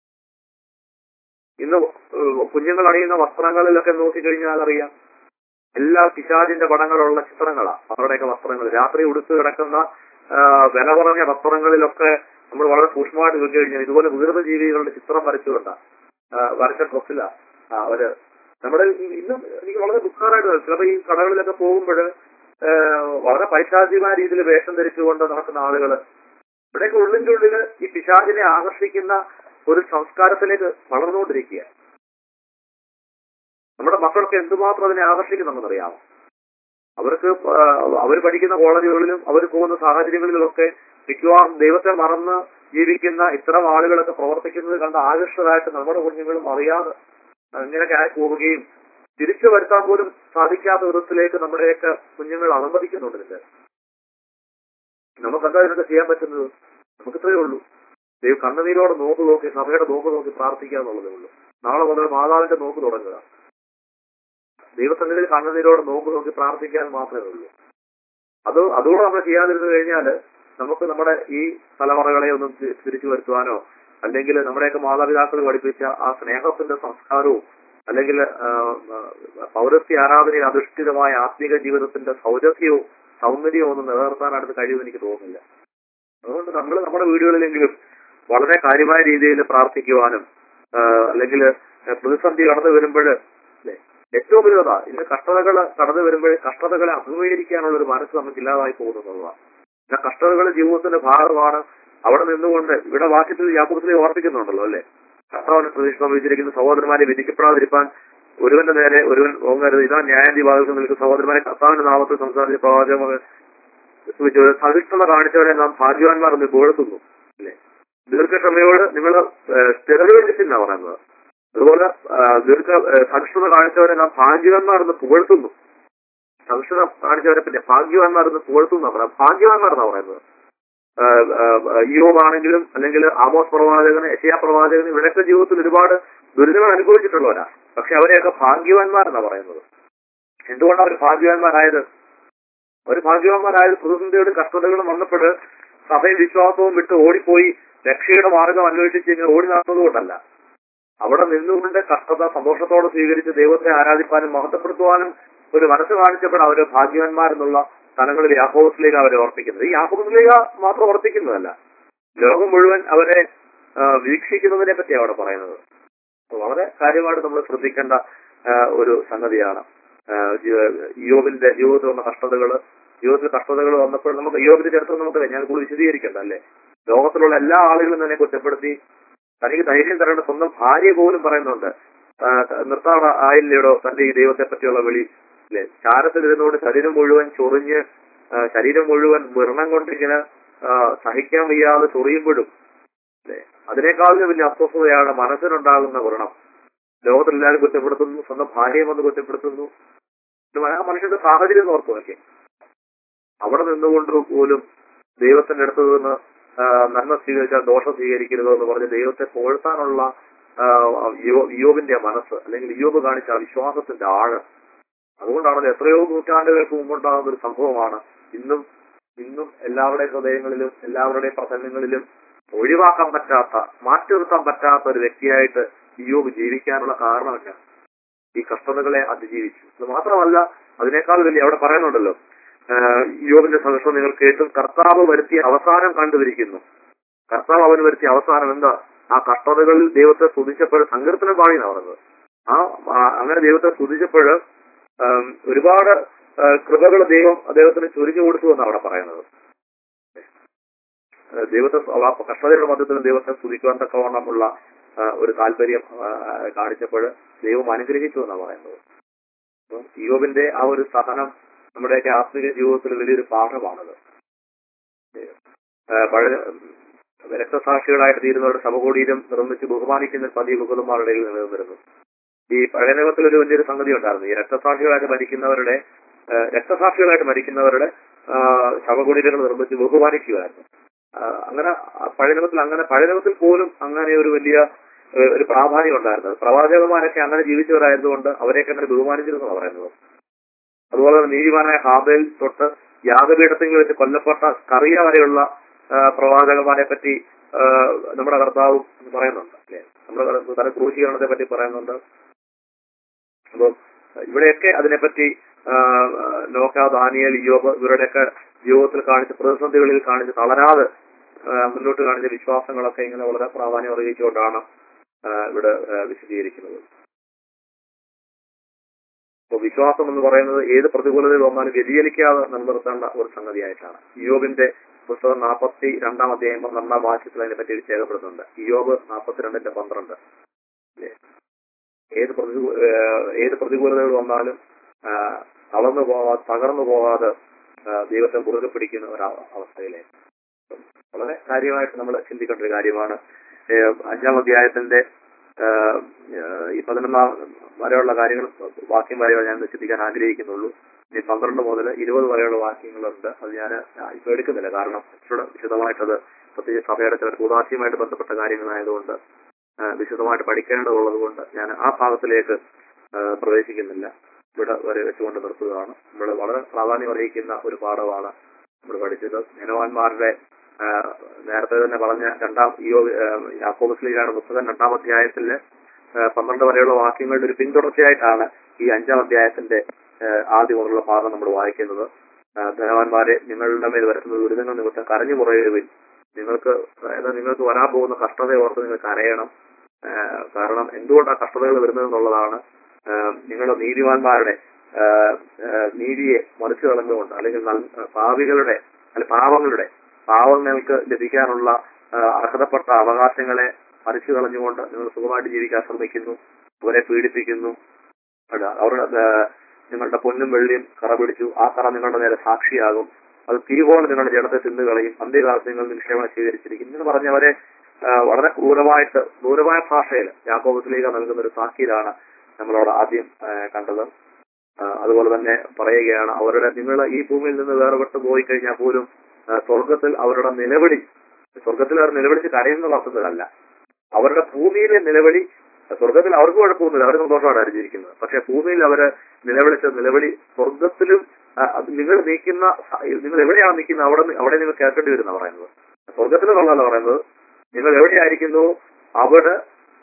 ഇന്ന് ഏഹ് കുഞ്ഞുങ്ങൾ അണിയുന്ന വസ്ത്രങ്ങളിലൊക്കെ നോക്കിക്കഴിഞ്ഞാൽ അറിയാം എല്ലാ പിശാചിന്റെ പടങ്ങളുള്ള ചിത്രങ്ങളാ അവരുടെയൊക്കെ വസ്ത്രങ്ങൾ രാത്രി ഉടുത്ത് കിടക്കുന്ന ആ, വില കുറഞ്ഞ വസ്ത്രങ്ങളിലൊക്കെ നമ്മൾ വളരെ സൂക്ഷ്മമായിട്ട് നോക്കി കഴിഞ്ഞാൽ ഇതുപോലെ വികൃത ജീവികളുടെ ചിത്രം വരച്ചുകൊണ്ട വരച്ച ഡ്രസ്സില അവര് നമ്മുടെ ഈ- ഇന്ന് എനിക്ക് വളരെ ദുഃഖകരമായിട്ട് തോന്നി. ചിലപ്പോ ഈ കടകളിലൊക്കെ പോകുമ്പോൾ വളരെ പൈശാചികമായ രീതിയിൽ വേഷം ധരിച്ചുകൊണ്ട് നടക്കുന്ന ആളുകള് ഇവിടെയൊക്കെ ഉള്ളിന്റെ ഉള്ളില് ഈ പിശാചിനെ ആകർഷിക്കുന്ന ഒരു സംസ്കാരത്തിലേക്ക് വളർന്നുകൊണ്ടിരിക്കുക നമ്മുടെ മക്കൾക്ക് എന്തുമാത്രം അതിനെ ആകർഷിക്കുന്നുണ്ടെന്നറിയാമോ അവർക്ക് അവർ പഠിക്കുന്ന കോളേജുകളിലും അവർ പോകുന്ന സാഹചര്യങ്ങളിലുമൊക്കെ മിക്കവാറും ദൈവത്തെ മറന്ന് ജീവിക്കുന്ന ഇത്തരം ആളുകളൊക്കെ പ്രവർത്തിക്കുന്നത് കണ്ട് ആകർഷകരായിട്ട് നമ്മുടെ കുഞ്ഞുങ്ങളും അറിയാതെ ഇങ്ങനെയൊക്കെ ആയി പോവുകയും തിരിച്ചു വരുത്താൻ പോലും സാധിക്കാത്ത വിധത്തിലേക്ക് നമ്മുടെയൊക്കെ കുഞ്ഞുങ്ങൾ അനുവദിക്കുന്നുണ്ട് ഇതിന്റെ നമുക്കെന്താ ഇതിനൊക്കെ ചെയ്യാൻ പറ്റുന്നത് നമുക്ക് ഇത്രയേ ഉള്ളൂ ദൈവം കണ്ണുനീരോടെ നോക്ക് നോക്കി സഭയുടെ നോക്ക് നോക്കി പ്രാർത്ഥിക്കുക എന്നുള്ളതേ ഉള്ളൂ നാളെ മുതൽ മാതാവിന്റെ നോക്ക് തുടങ്ങുക ദൈവസന്നിധിയിൽ കണ്ണുനീരോടെ നോക്ക് നോക്കി പ്രാർത്ഥിക്കാൻ മാത്രമേ ഉള്ളൂ അത് അതുകൂടെ നമ്മൾ ചെയ്യാതിരുന്നു കഴിഞ്ഞാൽ നമുക്ക് നമ്മുടെ ഈ തലമുറകളെ ഒന്നും തി- തിരിച്ചു വരുത്തുവാനോ അല്ലെങ്കിൽ നമ്മുടെയൊക്കെ മാതാപിതാക്കൾ പഠിപ്പിച്ച ആ സ്നേഹത്തിന്റെ സംസ്കാരവും അല്ലെങ്കിൽ ആ, ആ, പൗരസ്ത്യ ആരാധനയിൽ അധിഷ്ഠിതമായ ആത്മീക ജീവിതത്തിന്റെ സൗരഭ്യവും സൗന്ദര്യവും ഒന്നും നിലനിർത്താനായിട്ട് കഴിയുമെന്ന് എനിക്ക് തോന്നുന്നില്ല അതുകൊണ്ട് നമ്മൾ നമ്മുടെ വീടുകളിലെങ്കിലും വളരെ കാര്യമായ രീതിയിൽ പ്രാർത്ഥിക്കുവാനും ആ, അല്ലെങ്കിൽ പ്രതിസന്ധി കടന്നു വരുമ്പോൾ അല്ലെ ഏറ്റവും വലുതാ ഇന്ന് കഷ്ടതകൾ കടന്നു വരുമ്പോൾ കഷ്ടതകളെ അഭിമുഖീകരിക്കാനുള്ള ഒരു മനസ്സ് നമുക്ക് ഇല്ലാതായി പോകുന്നതാണ് പിന്നെ കഷ്ടതകൾ ജീവിതത്തിന്റെ ഭാഗമാണ് അവിടെ നിന്നുകൊണ്ട് ഇവിടെ വാക്യത്തിൽ യാക്കോബത്തിലെ ഓർപ്പിക്കുന്നുണ്ടല്ലോ അല്ലെ കർത്താവിനെ പ്രതീക്ഷ സംഭവിച്ചിരിക്കുന്ന സഹോദരന്മാരെ വിധിക്കപ്പെടാതിരിക്കാൻ ഒരുവന്റെ നേരെ ഒരുവൻ ഓങ്ങരുത് ഇതാ ന്യായാധി ഭാഗത്ത് നിൽക്കുന്ന സഹോദരന്മാരെ കർത്താവിന്റെ നാമത്തിൽ സംസാരിച്ച പ്രവാചക സഹിഷ്ണുത കാണിച്ചവരെ നാം ഭാഗ്യവാന്മാർ എന്ന് പുകഴ്ത്തുന്നു അല്ലെ ദീർഘക്ഷമയോട് നിങ്ങൾ സ്ഥിരതയെന്നാ പറയുന്നത് അതുപോലെ ആ, ദീർഘ ആ, സഹിഷ്ണുത കാണിച്ചവരെ നാം ഭാഗ്യവാന്മാർ എന്ന് പുകഴ്ത്തുന്നു സഹിഷ്ണുത കാണിച്ചവരെ പിന്നെ ഭാഗ്യവാന്മാർ എന്ന് പുകഴ്ത്തുന്നു പറയാം ഭാഗ്യവാന്മാർ എന്നാ പറയുന്നത് യോബാണെങ്കിലും അല്ലെങ്കിൽ ആമോസ് പ്രവാചകന് യശയാ പ്രവാചകന് ഇവരൊക്കെ ജീവിതത്തിൽ ഒരുപാട് ദുരിതങ്ങൾ അനുഭവിച്ചിട്ടുള്ളവരാ പക്ഷെ അവരെയൊക്കെ ഭാഗ്യവാന്മാരെന്നാ പറയുന്നത് എന്തുകൊണ്ടാണ് അവർ ഭാഗ്യവാന്മാരായത് അവർ ഭാഗ്യവാന്മാരായത് പ്രതിസന്ധിയോടും കഷ്ടതകളും വന്നപ്പോൾ സഭയും വിശ്വാസവും വിട്ട് ഓടിപ്പോയി രക്ഷയുടെ മാർഗം അന്വേഷിച്ച് ഇങ്ങനെ ഓടി നടന്നതുകൊണ്ടല്ല അവിടെ നിന്നുകൊണ്ട് കഷ്ടത സന്തോഷത്തോടെ സ്വീകരിച്ച് ദൈവത്തെ ആരാധിപ്പാനും മഹത്വപ്പെടുത്തുവാനും ഒരു മനസ്സ് കാണിച്ചപ്പോൾ അവർ ഭാഗ്യവാന്മാരെന്നുള്ള സ്ഥലങ്ങളിൽ യാക്കോബത്തിലേക്ക് അവരെ ഓർപ്പിക്കുന്നത് ഈ യാക്കോബത്തിലേക്ക് മാത്രം ഓർപ്പിക്കുന്നതല്ല ലോകം മുഴുവൻ അവരെ ആ, വീക്ഷിക്കുന്നതിനെ പറ്റിയാണ് അവിടെ പറയുന്നത് അത് വളരെ കാര്യമായിട്ട് നമ്മൾ ശ്രദ്ധിക്കേണ്ട ആ, ഒരു സംഗതിയാണ് ആ, ജീവ- യോബിന്റെ ജീവിതത്തിൽ വന്ന കഷ്ടതകള് ജീവിതത്തിൽ കഷ്ടതകൾ വന്നപ്പോൾ നമുക്ക് യോബിന്റെ ചരിത്രം നമുക്ക് ഞാൻ കൂടുതൽ വിശദീകരിക്കണ്ട അല്ലേ ലോകത്തിലുള്ള എല്ലാ ആളുകളും തന്നെ കുറ്റപ്പെടുത്തി തനിക്ക് ധൈര്യം തരേണ്ട സ്വന്തം ഭാര്യ പോലും പറയുന്നുണ്ട് ആ, നിർത്താൻ ആയില്ലയോ തന്റെ ഈ ദൈവത്തെ പറ്റിയുള്ള വിളി അല്ലെ ചാരത്തിലിരുന്നുകൊണ്ട് ശരീരം മുഴുവൻ ചൊറിഞ്ഞ് ആ, ശരീരം മുഴുവൻ വ്രണം കൊണ്ടിങ്ങനെ ആ, സഹിക്കാൻ വയ്യാതെ ചൊറിയുമ്പോഴും അല്ലെ അതിനേക്കാളും വലിയ അസ്വസ്ഥതയാണ് മനസ്സിനുണ്ടാകുന്ന വ്രണം ലോകത്തിലെല്ലാവരും കുറ്റപ്പെടുത്തുന്നു സ്വന്തം ഭാര്യയെ വന്ന് കുറ്റപ്പെടുത്തുന്നു ഇത് ആ മനുഷ്യന്റെ സാഹചര്യം ഓർത്തു നോക്കി അവിടെ നിന്നുകൊണ്ട് പോലും ദൈവത്തിന്റെ അടുത്ത് നിന്ന് ആ, നന്മ സ്വീകരിച്ചാൽ ദോഷം സ്വീകരിക്കരുത് എന്ന് പറഞ്ഞ് ദൈവത്തെ പുകഴ്ത്താനുള്ള ആ, യോ- യോബിന്റെ മനസ്സ് അല്ലെങ്കിൽ യോബ് കാണിച്ച ആ വിശ്വാസത്തിന്റെ ആഴം അതുകൊണ്ടാണല്ലോ എത്രയോ നൂറ്റാണ്ടുകൾക്ക് മുമ്പുണ്ടാകുന്ന ഒരു സംഭവമാണ് ഇന്നും ഇന്നും എല്ലാവരുടെയും ഹൃദയങ്ങളിലും എല്ലാവരുടെയും പ്രസംഗങ്ങളിലും ഒഴിവാക്കാൻ പറ്റാത്ത മാറ്റി നിർത്താൻ പറ്റാത്ത ഒരു വ്യക്തിയായിട്ട് യോബ് ജീവിക്കാനുള്ള കാരണമല്ല ഈ കഷ്ടതകളെ അതിജീവിച്ചു അത് മാത്രമല്ല അതിനേക്കാൾ വലിയ അവിടെ പറയുന്നുണ്ടല്ലോ ആഹ് യോബിന്റെ സഹർഷം നിങ്ങൾ കേട്ടും കർത്താവ് വരുത്തിയ അവസാനം കണ്ടുപിടിക്കുന്നു കർത്താവ് അവന് വരുത്തിയ അവസാനം എന്താ ആ കഷ്ടതകളിൽ ദൈവത്തെ സ്തുതിച്ചപ്പോൾ സങ്കീർത്തനം പാടിയെന്നാ പറഞ്ഞത് ആ ആ- അങ്ങനെ ദൈവത്തെ സ്തുതിച്ചപ്പോൾ ആം, ഒരുപാട് കൃപകൾ ദൈവം അദ്ദേഹത്തിന് ചൊരിഞ്ഞു കൊടുത്തു എന്നാണ് അവിടെ പറയുന്നത് ആ, ദൈവത്തെ ആ കഷ്ടതയുടെ മധ്യത്തിൽ ദൈവത്തെ സ്തുതിക്കുവാൻ തക്കവണ്ണമുള്ള ആ, ഒരു താല്പര്യം ആ, കാണിച്ചപ്പോൾ ദൈവം അനുഗ്രഹിച്ചു എന്നാണ് പറയുന്നത് അപ്പം യോബിന്റെ ആ ഒരു സഹനം നമ്മുടെയൊക്കെ ആത്മീയ ജീവിതത്തിൽ വലിയൊരു പാഠമാണത് ആ, പഴയ രക്തസാക്ഷികളായിട്ട് തീരുന്നവരുടെ ശവകൂടീരം നിർമ്മിച്ച് ബഹുമാനിക്കുന്ന പതി മുഖന്മാരുടെ ഇടയിൽ നിലനിന്നിരുന്നു ഈ പഴയ നിയമത്തിൽ ഒരു വലിയൊരു സംഗതി ഉണ്ടായിരുന്നു ഈ രക്തസാക്ഷികളായിട്ട് മരിക്കുന്നവരുടെ ആ, രക്തസാക്ഷികളായിട്ട് മരിക്കുന്നവരുടെ ആ, ശവകുടീരങ്ങൾ നിർമ്മിച്ച് ബഹുമാനിക്കുമായിരുന്നു ആ, അങ്ങനെ ആ പഴയ നിയമത്തിൽ അങ്ങനെ പഴയ നിയമത്തിൽ പോലും അങ്ങനെ ഒരു വലിയ ഏ, ഒരു പ്രാധാന്യം ഉണ്ടായിരുന്നത് പ്രവാചകന്മാരൊക്കെ അങ്ങനെ ജീവിച്ചവരായതുകൊണ്ട് അവരെയൊക്കെ അങ്ങനെ ബഹുമാനിച്ചിരുന്നു പറയുന്നത് അതുപോലെ തന്നെ നീതിമാനായ ഹാബേൽ തൊട്ട് യാഗപീഠത്തിൽ വെച്ച് കൊല്ലപ്പെട്ട കറിയ വരെയുള്ള ആ, പ്രവാചകന്മാരെ പറ്റി ആ, നമ്മുടെ കർത്താവും പറയുന്നുണ്ട് അല്ലെ നമ്മുടെ കർത്താവ് തല ക്രൂശീകരണത്തെ പറ്റി പറയുന്നുണ്ട് അപ്പം ഇവിടെയൊക്കെ അതിനെപ്പറ്റി ആ, നോക്ക ദാനിയൽ യോബ് ഇവരുടെയൊക്കെ ജീവിതത്തിൽ കാണിച്ച പ്രതിസന്ധികളിൽ കാണിച്ച് തളരാതെ ആ, മുന്നോട്ട് കാണിച്ച വിശ്വാസങ്ങളൊക്കെ ഇങ്ങനെ വളരെ പ്രാധാന്യം അറിയിച്ചുകൊണ്ടാണ് ആ, ഇവിടെ ആ, വിശദീകരിക്കുന്നത് അപ്പൊ വിശ്വാസം എന്ന് പറയുന്നത് ഏത് പ്രതികൂലതയിൽ വന്നാലും വ്യതിചലിക്കാതെ നിലനിർത്തേണ്ട ഒരു സംഗതിയായിട്ടാണ് യോബിന്റെ പുസ്തകം നാൽപ്പത്തി രണ്ടാം അധ്യായം പന്ത്രണ്ടാം വാക്യത്തിൽ അതിനെ പറ്റി രേഖപ്പെടുത്തുന്നുണ്ട് യോബ് നാൽപ്പത്തിരണ്ടിന്റെ പന്ത്രണ്ട് ഇല്ലേ? ഏത് പ്രതി ഏത് പ്രതികൂലതകൾ വന്നാലും ആ, തളർന്നു പോകാതെ തകർന്നു പോകാതെ ആ, ദൈവത്തെ മുറുകെ പിടിക്കുന്ന ഒരു അവ- അവസ്ഥയിലേക്ക് വളരെ കാര്യമായിട്ട് നമ്മൾ ചിന്തിക്കേണ്ട ഒരു കാര്യമാണ് ഏ, അഞ്ചാം അധ്യായത്തിന്റെ ആ, ഈ പതിനൊന്നാം വരെയുള്ള കാര്യങ്ങൾ വാക്യം വരെ ഞാൻ ചിന്തിക്കാൻ ആഗ്രഹിക്കുന്നുള്ളൂ ഇനി പന്ത്രണ്ട് മുതൽ ഇരുപത് വരെയുള്ള വാക്യങ്ങളുണ്ട് അത് ഞാൻ ഇപ്പൊ എടുക്കുന്നില്ല കാരണം ഇച്ചിരി വിശദമായിട്ടത് പ്രത്യേകിച്ച് സഭയുടെ ചില കൂതാശയുമായിട്ട് ബന്ധപ്പെട്ട കാര്യങ്ങളായതുകൊണ്ട് ആ, വിശദമായിട്ട് പഠിക്കേണ്ടതുള്ളത് കൊണ്ട് ഞാൻ ആ ഭാഗത്തിലേക്ക് ആ, പ്രവേശിക്കുന്നില്ല ഇവിടെ വരെ വെച്ചുകൊണ്ട് നിർത്തുകയാണ് നമ്മൾ വളരെ പ്രാധാന്യം അറിയിക്കുന്ന ഒരു പാഠമാണ് നമ്മൾ പഠിച്ചത് ധനവാന്മാരുടെ ആ, നേരത്തെ തന്നെ പറഞ്ഞ രണ്ടാം യോ യാക്കോബസ്ലിയുടെ പുസ്തകം രണ്ടാം അധ്യായത്തില് ആ, പന്ത്രണ്ട് വരെയുള്ള വാക്യങ്ങളുടെ ഒരു പിന്തുടർച്ചയായിട്ടാണ് ഈ അഞ്ചാം അധ്യായത്തിന്റെ ആ, ആദ്യം മുതലുള്ള ഭാഗം നമ്മൾ വായിക്കുന്നത് ആ, ധനവാന്മാരെ നിങ്ങളുടെ മേൽ വരുത്തുന്ന ദുരിതങ്ങൾ നിമിത്തം കരഞ്ഞു മുറയുവിൻ നിങ്ങൾക്ക് അതായത് നിങ്ങൾക്ക് വരാൻ പോകുന്ന കഷ്ടത ഓർത്ത് നിങ്ങൾ കരയണം ആ, കാരണം എന്തുകൊണ്ടാണ് കഷ്ടതകൾ വരുന്നത് എന്നുള്ളതാണ് ആ, നിങ്ങളുടെ നീതിമാന്മാരുടെ ആ, ആ, നീതിയെ മറിച്ചു കളഞ്ഞുകൊണ്ട് അല്ലെങ്കിൽ നൽ- പാപികളുടെ അല്ലെ പാവങ്ങളുടെ പാവങ്ങൾക്ക് ലഭിക്കാനുള്ള ആ, അർഹതപ്പെട്ട അവകാശങ്ങളെ മറിച്ചു കളഞ്ഞുകൊണ്ട് നിങ്ങൾ സുഖമായിട്ട് ജീവിക്കാൻ ശ്രമിക്കുന്നു അവരെ പീഡിപ്പിക്കുന്നു അല്ല, അവരുടെ ആ, നിങ്ങളുടെ പൊന്നും വെള്ളിയും കറ പിടിച്ചു ആ കറ നിങ്ങളുടെ നേരെ സാക്ഷിയാകും അത് തീ പോലെ നിങ്ങളുടെ ജഡത്തെ തിന്നുകളയും അന്ത്യകാലത്ത് നിങ്ങൾ നിക്ഷേപം സ്വീകരിച്ചിരിക്കും എന്ന് പറഞ്ഞവരെ ആ, വളരെ ക്രൂരമായിട്ട് ക്രൂരമായ ഭാഷയിൽ യാക്കോബത്തിലേക്ക് നൽകുന്ന ഒരു താക്കീതാണ് നമ്മളവിടെ ആദ്യം ആ, കണ്ടത് ആ, അതുപോലെ തന്നെ പറയുകയാണ് അവരുടെ നിങ്ങൾ ഈ ഭൂമിയിൽ നിന്ന് വേർപെട്ട് പോയി കഴിഞ്ഞാൽ പോലും ആ, സ്വർഗത്തിൽ അവരുടെ നിലവിളി സ്വർഗത്തിൽ അവർ നിലവിളിച്ച് കരയുന്ന അർത്ഥത്തിലല്ല അവരുടെ ഭൂമിയിലെ നിലവിളി സ്വർഗത്തിൽ അവർക്ക് കുഴപ്പമൊന്നുമില്ല അവർ സന്തോഷമാണ് അറിഞ്ഞിരിക്കുന്നത് പക്ഷെ ഭൂമിയിൽ അവര് നിലവിളിച്ച നിലവിളി സ്വർഗത്തിലും ആ, അത് നിങ്ങൾ നീക്കുന്ന നിങ്ങൾ എവിടെയാണ് നിൽക്കുന്നത് അവിടെ നി- അവിടെ നിങ്ങൾ കേൾക്കേണ്ടി വരുന്ന പറയുന്നത് സ്വർഗത്തിൽ എന്നുള്ളതല്ല പറയുന്നത് നിങ്ങൾ എവിടെയായിരിക്കുന്നു അവിടെ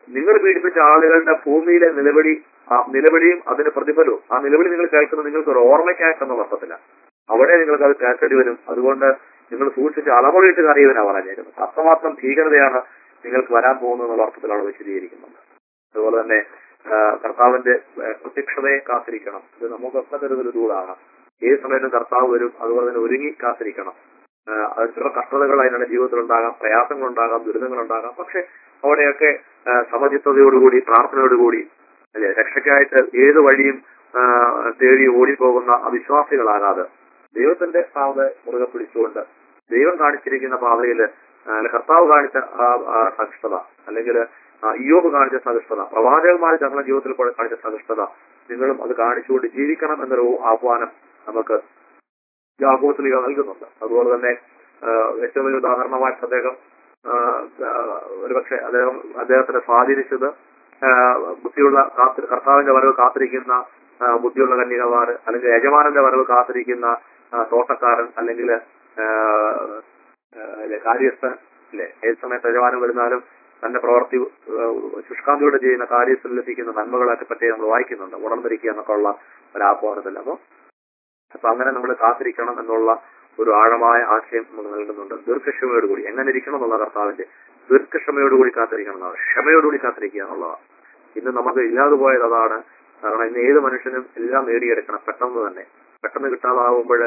നിങ്ങൾ പീഡിപ്പിച്ച ആളുകളുടെ ഭൂമിയിലെ നിലവിളി ആ നിലവിളിയും അതിന്റെ പ്രതിഫലവും ആ നിലവിളി നിങ്ങൾ കേൾക്കുന്നത് നിങ്ങൾക്ക് ഒരു ഓർമ്മയ്ക്കാക്കെന്നുള്ള അർത്ഥത്തില്ല അവിടെ നിങ്ങൾക്ക് അത് കേൾക്കേണ്ടി വരും അതുകൊണ്ട് നിങ്ങൾ സൂക്ഷിച്ച് അളമുകളിട്ട് അറിയുവാനാണ് പറഞ്ഞേക്കുന്നത് അത്രമാത്രം ഭീകരതയാണ് നിങ്ങൾക്ക് വരാൻ പോകുന്നത് എന്നുള്ള അർത്ഥത്തിലാണ് വിശദീകരിക്കുന്നത് അതുപോലെ തന്നെ ആ, കർത്താവിന്റെ ആ, പ്രത്യക്ഷതയെ കാത്തിരിക്കണം ഇത് നമുക്കൊക്കെ തരുന്നൊരു ദൂതാണ് ഏത് സമയത്തും കർത്താവ് വരും അതുപോലെ തന്നെ ഒരുങ്ങി കാത്തിരിക്കണം ആ, അത് ചില കഷ്ടതകൾ അതിനുള്ള ജീവിതത്തിൽ ഉണ്ടാകാം പ്രയാസങ്ങൾ ഉണ്ടാകാം ദുരിതങ്ങൾ ഉണ്ടാകാം പക്ഷെ അവിടെയൊക്കെ ആ, സമചിത്തതയോടുകൂടി പ്രാർത്ഥനയോടുകൂടി അല്ലെ രക്ഷയ്ക്കായിട്ട് ഏത് വഴിയും ആ, തേടി ഓടിപ്പോകുന്ന അവിശ്വാസികളാകാതെ ദൈവത്തിന്റെ പാത മുറുകെ പിടിച്ചുകൊണ്ട് ദൈവം കാണിച്ചിരിക്കുന്ന പാതയിൽ കർത്താവ് കാണിച്ച ആ ആ സഹിഷ്ണുത അല്ലെങ്കിൽ ഇയോബ് കാണിച്ച സഹിഷ്ണുത പ്രവാചകന്മാർ ഞങ്ങളുടെ ജീവിതത്തിൽ കൂടെ കാണിച്ച സഹിഷ്ണുത നിങ്ങളും അത് കാണിച്ചുകൊണ്ട് ജീവിക്കണം എന്നൊരു ആഹ്വാനം നമുക്ക് യാഗോത്തിൽ നൽകുന്നുണ്ട് അതുപോലെ തന്നെ ആ, ഏറ്റവും വലിയ ഉദാഹരണമായിട്ട് അദ്ദേഹം ആ, ആ, ഒരുപക്ഷെ അദ്ദേഹം അദ്ദേഹത്തിനെ സ്വാധീനിച്ചത് ആ, ബുദ്ധിയുള്ള കാത്ത് കർത്താവിന്റെ വരവ് കാത്തിരിക്കുന്ന ആ, ബുദ്ധിയുള്ള കന്യകമാർ അല്ലെങ്കിൽ യജമാനന്റെ വരവ് കാത്തിരിക്കുന്ന ആ, തോട്ടക്കാരൻ അല്ലെങ്കിൽ ആ, ആ, അല്ലെ, കാര്യസ്ഥൻ അല്ലെ ഏത് സമയത്ത് യജമാനം വരുന്നാലും തന്റെ പ്രവൃത്തി ആ, ശുഷ്കാന്തിയോടെ ചെയ്യുന്ന കാര്യത്തിൽ ലഭിക്കുന്ന നന്മകളൊക്കെ പറ്റി നമ്മൾ വായിക്കുന്നുണ്ട് ഉടമ്പരിക്കുക എന്നൊക്കെ ഉള്ള ഒരു ആഹ്വാനത്തിൽ അപ്പൊ അപ്പൊ അങ്ങനെ നമ്മൾ കാത്തിരിക്കണം എന്നുള്ള ഒരു ആഴമായ ആശയം നമുക്ക് നൽകുന്നുണ്ട് ദീർഘക്ഷമയോടുകൂടി എങ്ങനെ ഇരിക്കണം എന്നുള്ള കർത്താവിന്റെ ദീർഘക്ഷമയോടുകൂടി കാത്തിരിക്കണം എന്നാണ് ക്ഷമയോടുകൂടി കാത്തിരിക്കുക എന്നുള്ളതാണ് ഇന്ന് നമുക്ക് ഇല്ലാതെ പോയത് അതാണ് കാരണം ഇന്ന് ഏത് മനുഷ്യനും എല്ലാം നേടിയെടുക്കണം പെട്ടെന്ന് തന്നെ പെട്ടെന്ന് കിട്ടാതാവുമ്പോൾ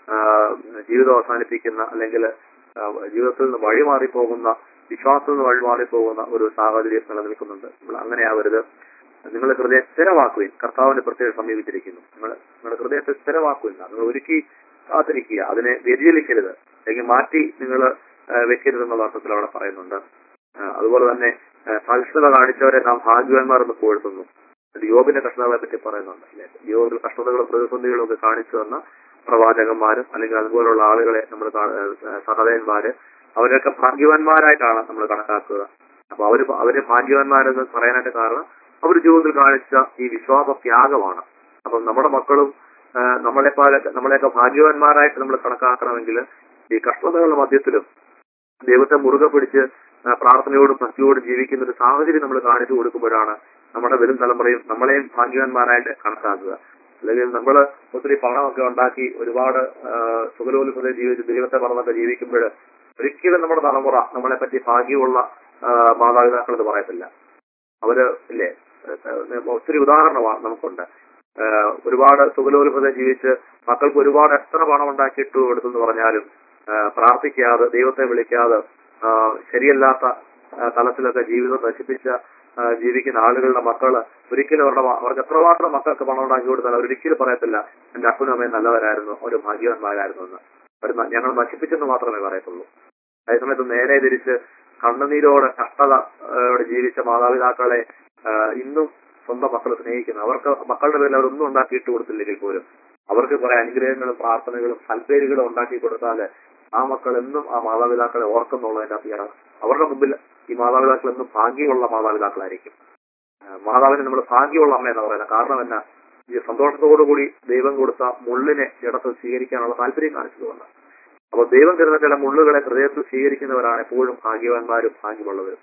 ജീവിതം അവസാനിപ്പിക്കുന്ന അല്ലെങ്കിൽ ആ, ജീവിതത്തിൽ നിന്ന് വഴിമാറി പോകുന്ന വിശ്വാസത്തിൽ നിന്ന് വഴിമാറി പോകുന്ന ഒരു സാഹചര്യം നിലനിൽക്കുന്നുണ്ട് നമ്മൾ അങ്ങനെ ആവരുത് നിങ്ങൾ ഹൃദയം സ്ഥിരമാക്കുകയും കർത്താവിന്റെ പ്രത്യേകം സമീപിച്ചിരിക്കുന്നു നിങ്ങൾ നിങ്ങളുടെ ഹൃദയത്തെ സ്ഥിരമാക്കുകയില്ല നിങ്ങൾ ഒരുക്കി കാത്തിരിക്കുക അതിനെ വ്യതിചലിക്കരുത് അല്ലെങ്കിൽ മാറ്റി നിങ്ങൾ വെക്കരുത് എന്നുള്ള അർത്ഥത്തിൽ അവിടെ പറയുന്നുണ്ട് ആ, അതുപോലെ തന്നെ ആ, സഹിഷ്ണുത കാണിച്ചവരെ നാം ഭാഗ്യവാന്മാർ എന്ന് പുകഴ്ത്തുന്നു അത് യോബിന്റെ കഷ്ടതകളെ പറ്റി പറയുന്നുണ്ട് അല്ലെ യോബിൽ കഷ്ടതകളും പ്രതിസന്ധികളും ഒക്കെ കാണിച്ചു വന്ന പ്രവാചകന്മാരും അല്ലെങ്കിൽ അതുപോലുള്ള ആളുകളെ നമ്മൾ സഹതയന്മാര് അവരൊക്കെ ഭാഗ്യവാന്മാരായിട്ടാണ് നമ്മൾ കണക്കാക്കുക അപ്പൊ അവര് അവര് ഭാഗ്യവാന്മാരെന്ന് പറയാനായിട്ട് കാരണം അവർ ജീവിതത്തിൽ കാണിച്ച ഈ വിശ്വാസ ത്യാഗമാണ് അപ്പം നമ്മുടെ മക്കളും ആ, നമ്മളെ പോലെ നമ്മളെയൊക്കെ ഭാഗ്യവാന്മാരായിട്ട് നമ്മൾ കണക്കാക്കണമെങ്കിൽ ഈ കഷ്ടതകളുടെ മധ്യത്തിലും ദൈവത്തെ മുറുകെ പിടിച്ച് ആ, പ്രാർത്ഥനയോടും ഭക്തിയോടും ജീവിക്കുന്ന ഒരു സാഹചര്യം നമ്മൾ കാണിച്ചു കൊടുക്കുമ്പോഴാണ് നമ്മുടെ വരും തലമുറയും നമ്മളെയും ഭാഗ്യവാന്മാരായിട്ട് കണക്കാക്കുക അല്ലെങ്കിൽ നമ്മൾ ഒത്തിരി പണമൊക്കെ ഉണ്ടാക്കി ഒരുപാട് സുഖലോലുപത ജീവിച്ച് ദൈവത്തെ പറഞ്ഞൊക്കെ ജീവിക്കുമ്പോൾ ഒരിക്കലും നമ്മുടെ തലമുറ നമ്മളെ പറ്റി ഭാഗ്യമുള്ള ആ, മാതാപിതാക്കൾ എന്ന് പറയത്തില്ല അവര് ഇല്ലേ ഏഹ് ഒത്തിരി ഉദാഹരണമാണ് നമുക്കുണ്ട് ഏഹ് ഒരുപാട് സുഖലോലുപത ജീവിച്ച് മക്കൾക്ക് ഒരുപാട് എത്ര പണം ഉണ്ടാക്കിയിട്ട് കൊടുത്തെന്ന് പറഞ്ഞാലും ഏഹ് പ്രാർത്ഥിക്കാതെ ദൈവത്തെ വിളിക്കാതെ ആഹ് ശരിയല്ലാത്ത ആഹ് തലത്തിലൊക്കെ ജീവിതം നശിപ്പിച്ച ആഹ് ജീവിക്കുന്ന ആളുകളുടെ മക്കള് ഒരിക്കലും അവരുടെ മ- അവർക്ക് എത്രമാത്രം മക്കൾക്ക് പണം ഉണ്ടാക്കി കൊടുത്താൽ അവരൊരിക്കലും പറയത്തില്ല എന്റെ അപ്പനും അമ്മയും നല്ലവരായിരുന്നു ഒരു ഭാഗ്യവാന്മാരായിരുന്നു എന്ന് അവർ ന- ഞങ്ങൾ നശിപ്പിച്ചെന്ന് മാത്രമേ പറയത്തുള്ളൂ അതേസമയത്ത് നേരെ തിരിച്ച് കണ്ണുനീരോടെ കഷ്ടതയോടെ ജീവിച്ച മാതാപിതാക്കളെ ആഹ് ഇന്നും സ്വന്തം മക്കളെ സ്നേഹിക്കുന്നു അവർക്ക് മക്കളുടെ പേരിൽ അവരൊന്നും ഉണ്ടാക്കിയിട്ട് കൊടുത്തില്ലെങ്കിൽ പോലും അവർക്ക് കുറെ അനുഗ്രഹങ്ങളും പ്രാർത്ഥനകളും സൽപ്പേരുകളും ഉണ്ടാക്കി കൊടുത്താല് ആ മക്കൾ എന്നും ആ മാതാപിതാക്കളെ ഓർക്കുന്നുള്ളതിന്റെ അർത്ഥം അവരുടെ മുമ്പിൽ ഈ മാതാപിതാക്കൾ എന്നും ഭാഗ്യമുള്ള മാതാപിതാക്കളായിരിക്കും ആഹ് മാതാവിനെ നമ്മൾ ഭാഗ്യമുള്ള അമ്മ എന്ന് പറയുന്നത് കാരണം എന്നാ ഈ സന്തോഷത്തോടുകൂടി ദൈവം കൊടുത്ത മുള്ളിനെ ജഡത്തിൽ സ്വീകരിക്കാനുള്ള താല്പര്യം കാണിച്ചതുകൊണ്ട് അപ്പൊ ദൈവം തരുന്ന ചില മുള്ളുകളെ ഹൃദയത്തിൽ സ്വീകരിക്കുന്നവരാണ് എപ്പോഴും ഭാഗ്യവാന്മാരും ഭാഗ്യമുള്ളവരും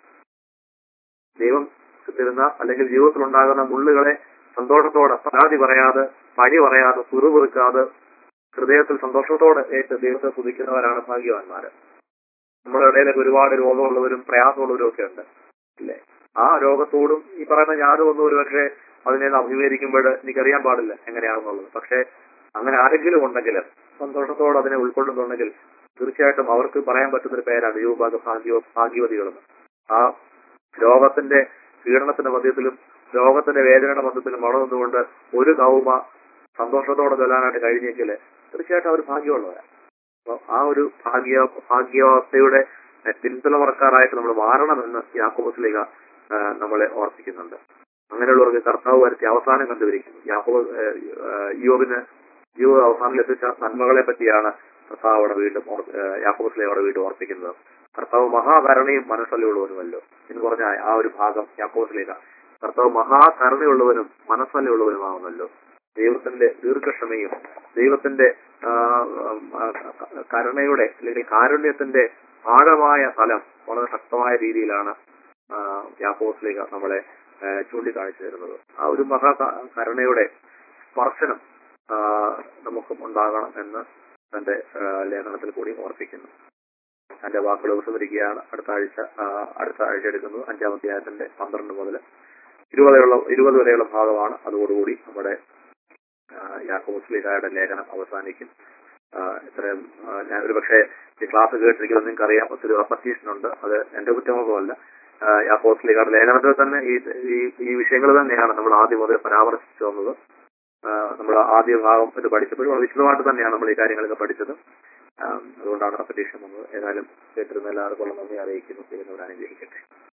ദൈവം തരുന്ന അല്ലെങ്കിൽ ജീവിതത്തിൽ ഉണ്ടാകുന്ന മുള്ളുകളെ സന്തോഷത്തോടെ പരാതി പറയാതെ പഴി പറയാതെ പിറുപിറുക്കാതെ ഹൃദയത്തിൽ സന്തോഷത്തോടെ ഏറ്റ് ദൈവത്തെ സ്തുതിക്കുന്നവരാണ് ഭാഗ്യവാന്മാര് നമ്മുടെ ഇടയിലൊക്കെ ഒരുപാട് രോഗമുള്ളവരും പ്രയാസമുള്ളവരും ഒക്കെ ഉണ്ട് ഇല്ലേ ആ രോഗത്തോടും ഈ പറയുന്ന ഞാനും ഒന്നും ഒരു പക്ഷേ അതിനെ അഭിമുഖീകരിക്കുമ്പോൾ എനിക്കറിയാൻ പാടില്ല എങ്ങനെയാണെന്നുള്ളത് പക്ഷെ അങ്ങനെ ആരെങ്കിലും ഉണ്ടെങ്കിൽ സന്തോഷത്തോടെ അതിനെ ഉൾക്കൊള്ളുന്നുണ്ടെങ്കിൽ തീർച്ചയായിട്ടും അവർക്ക് പറയാൻ പറ്റുന്ന ഒരു പേരാണ് യുവഭാഗ ഭാഗ്യ ഭാഗ്യവതികളെന്ന് ആ രോഗത്തിന്റെ പീഡനത്തിന്റെ മധ്യത്തിലും രോഗത്തിന്റെ വേദനയുടെ മധ്യത്തിലും വളർന്നുകൊണ്ട് ഒരു കൗമ സന്തോഷത്തോടെ ചൊല്ലാനായിട്ട് കഴിഞ്ഞെങ്കിൽ തീർച്ചയായിട്ടും അവർ ഭാഗ്യമുള്ളവരാണ് അപ്പൊ ആ ഒരു ഭാഗ്യ ഭാഗ്യാവസ്ഥയുടെ എഹ്, പിന്തുണമറക്കാരായിട്ട് നമ്മൾ മാറണമെന്ന് യാക്കോബസിലേക നമ്മളെ ഓർപ്പിക്കുന്നുണ്ട് അങ്ങനെയുള്ളവർക്ക് കർത്താവ് വരുത്തി അവസാനം കണ്ടുപിടിക്കുന്നു യാക്കോബ് ഏഹ്, ഏഹ്, യോബിന് ജീവിത അവസാനം ലഭിച്ച നന്മകളെ പറ്റിയാണ് കർത്താവ് അവിടെ വീണ്ടും ഓർ- ഏഹ്, യാക്കോബസിലേക്ക് അവിടെ വീണ്ടും ഓർപ്പിക്കുന്നത് കർത്താവ് മഹാകരുണയും മനസ്സല്ലുള്ളവനുമല്ലോ എന്ന് പറഞ്ഞ ആ ഒരു ഭാഗം യാക്കോബസിലേക്ക് കർത്താവ് മഹാകരുണയുള്ളവനും മനസ്സല്ലുള്ളവനുമാവുന്നല്ലോ ദൈവത്തിന്റെ ദീർഘക്ഷമയും ദൈവത്തിന്റെ ആ, ആ, കരുണയുടെ അല്ലെങ്കിൽ കാരുണ്യത്തിന്റെ ആഴമായ തലം വളരെ ശക്തമായ രീതിയിലാണ് യാക്കോസിലേക്ക് നമ്മളെ ആ, ചൂണ്ടിക്കാണിച്ചു തരുന്നത് ആ ഒരു മഹാ ക- കരുണയുടെ സ്പർശനം ആ, നമുക്കും ഉണ്ടാകണം എന്ന് തന്റെ ആ, ലേഖനത്തിൽ കൂടി ഓർപ്പിക്കുന്നു തന്റെ വാക്കുകൾ ഉപസംഹരിക്കുകയാണ് അടുത്ത ആഴ്ച ആ, അടുത്ത ആഴ്ച എടുക്കുന്നത് അഞ്ചാം അധ്യായത്തിന്റെ പന്ത്രണ്ട് മുതൽ ഇരുപത് വരെയുള്ള ഇരുപത് വരെയുള്ള ഭാഗമാണ് അതോടുകൂടി നമ്മുടെ യാക്കോസ്ലിഹായുടെ ലേഖനം അവസാനിക്കും ആ, ഇത്രയും ആ, ഞാൻ ഒരു പക്ഷേ ഈ ക്ലാസ് കേട്ടിരിക്കുന്നത് നിങ്ങൾക്ക് അറിയാം ഒത്തിരി റെപ്പറ്റീഷൻ ഉണ്ട് അത് എന്റെ കുറ്റമൊന്നുമല്ല യാക്കോസ്ലിഹായുടെ ലേഖനത്തിൽ തന്നെ ഈ ഈ- ഈ വിഷയങ്ങൾ തന്നെയാണ് നമ്മൾ ആദ്യം മുതൽ പരാമർശിച്ചു വന്നത് നമ്മൾ ആദ്യ ഭാഗം ഇത് പഠിച്ചപ്പോഴും വളരെ വിശദമായിട്ട് തന്നെയാണ് നമ്മൾ ഈ കാര്യങ്ങളൊക്കെ പഠിച്ചത് ആ, അതുകൊണ്ടാണ് റെപ്പറ്റീഷൻ വന്നത് ഏതായാലും കേട്ടിരുന്ന എല്ലാവർക്കും ഉള്ള നന്ദി അറിയിക്കുന്നു ചെയ്യുന്നവർ അനുഗ്രഹിക്കട്ടെ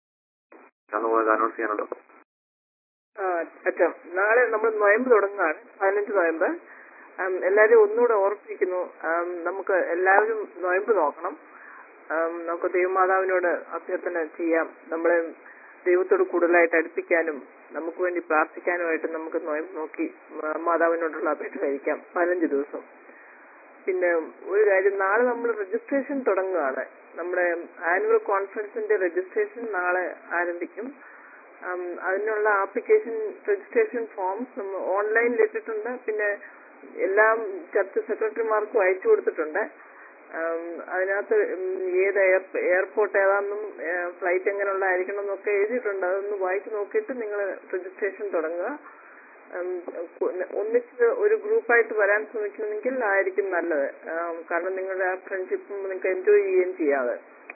അനൗൺസ് ചെയ്യാനുണ്ടോ ആ, അച്ഛാ നാളെ നമ്മൾ നോയമ്പ് തുടങ്ങുകയാണ് പതിനഞ്ച് നോയമ്പ് ആം, എല്ലാവരും ഒന്നുകൂടെ ഓർപ്പിക്കുന്നു ആം, നമുക്ക് എല്ലാവരും നോയമ്പ് നോക്കണം ആം, നമുക്ക് ദൈവമാതാവിനോട് അഭ്യർത്ഥന ചെയ്യാം നമ്മളെ ദൈവത്തോട് കൂടുതലായിട്ട് അടുപ്പിക്കാനും നമുക്ക് വേണ്ടി പ്രാർത്ഥിക്കാനുമായിട്ട് നമുക്ക് നോയമ്പ് നോക്കി മാ- മാതാവിനോടുള്ള അപേക്ഷ കഴിക്കാം പതിനഞ്ച് ദിവസം പിന്നെ ഒരു കാര്യം നാളെ നമ്മൾ രജിസ്ട്രേഷൻ തുടങ്ങുകയാണ് നമ്മുടെ ആനുവൽ കോൺഫറൻസിന്റെ രജിസ്ട്രേഷൻ നാളെ ആരംഭിക്കും ഉം, അതിനുള്ള ആപ്ലിക്കേഷൻ രജിസ്ട്രേഷൻ ഫോംസ് നമ്മൾ ഓൺലൈനിൽ ഇട്ടിട്ടുണ്ട് പിന്നെ എല്ലാം ചർച്ച് സെക്രട്ടറിമാർക്കും അയച്ചു കൊടുത്തിട്ടുണ്ട് ഉം, അതിനകത്ത് ഉം, ഏത് എയർ എയർപോർട്ട് ഏതാണെന്നും ഫ്ലൈറ്റ് എങ്ങനെയുള്ളതായിരിക്കണം എന്നൊക്കെ എഴുതിയിട്ടുണ്ട് അതൊന്ന് വായിച്ചു നോക്കിയിട്ട് നിങ്ങൾ രജിസ്ട്രേഷൻ തുടങ്ങുക ഉം, കു- ഒന്നിച്ച് ഒരു ഗ്രൂപ്പായിട്ട് വരാൻ ശ്രമിക്കണമെങ്കിൽ ആയിരിക്കും നല്ലത് ഉം, കാരണം നിങ്ങളുടെ ആ ഫ്രണ്ട്ഷിപ്പും നിങ്ങൾക്ക് എൻജോയ് ചെയ്യുകയും ചെയ്യാതെ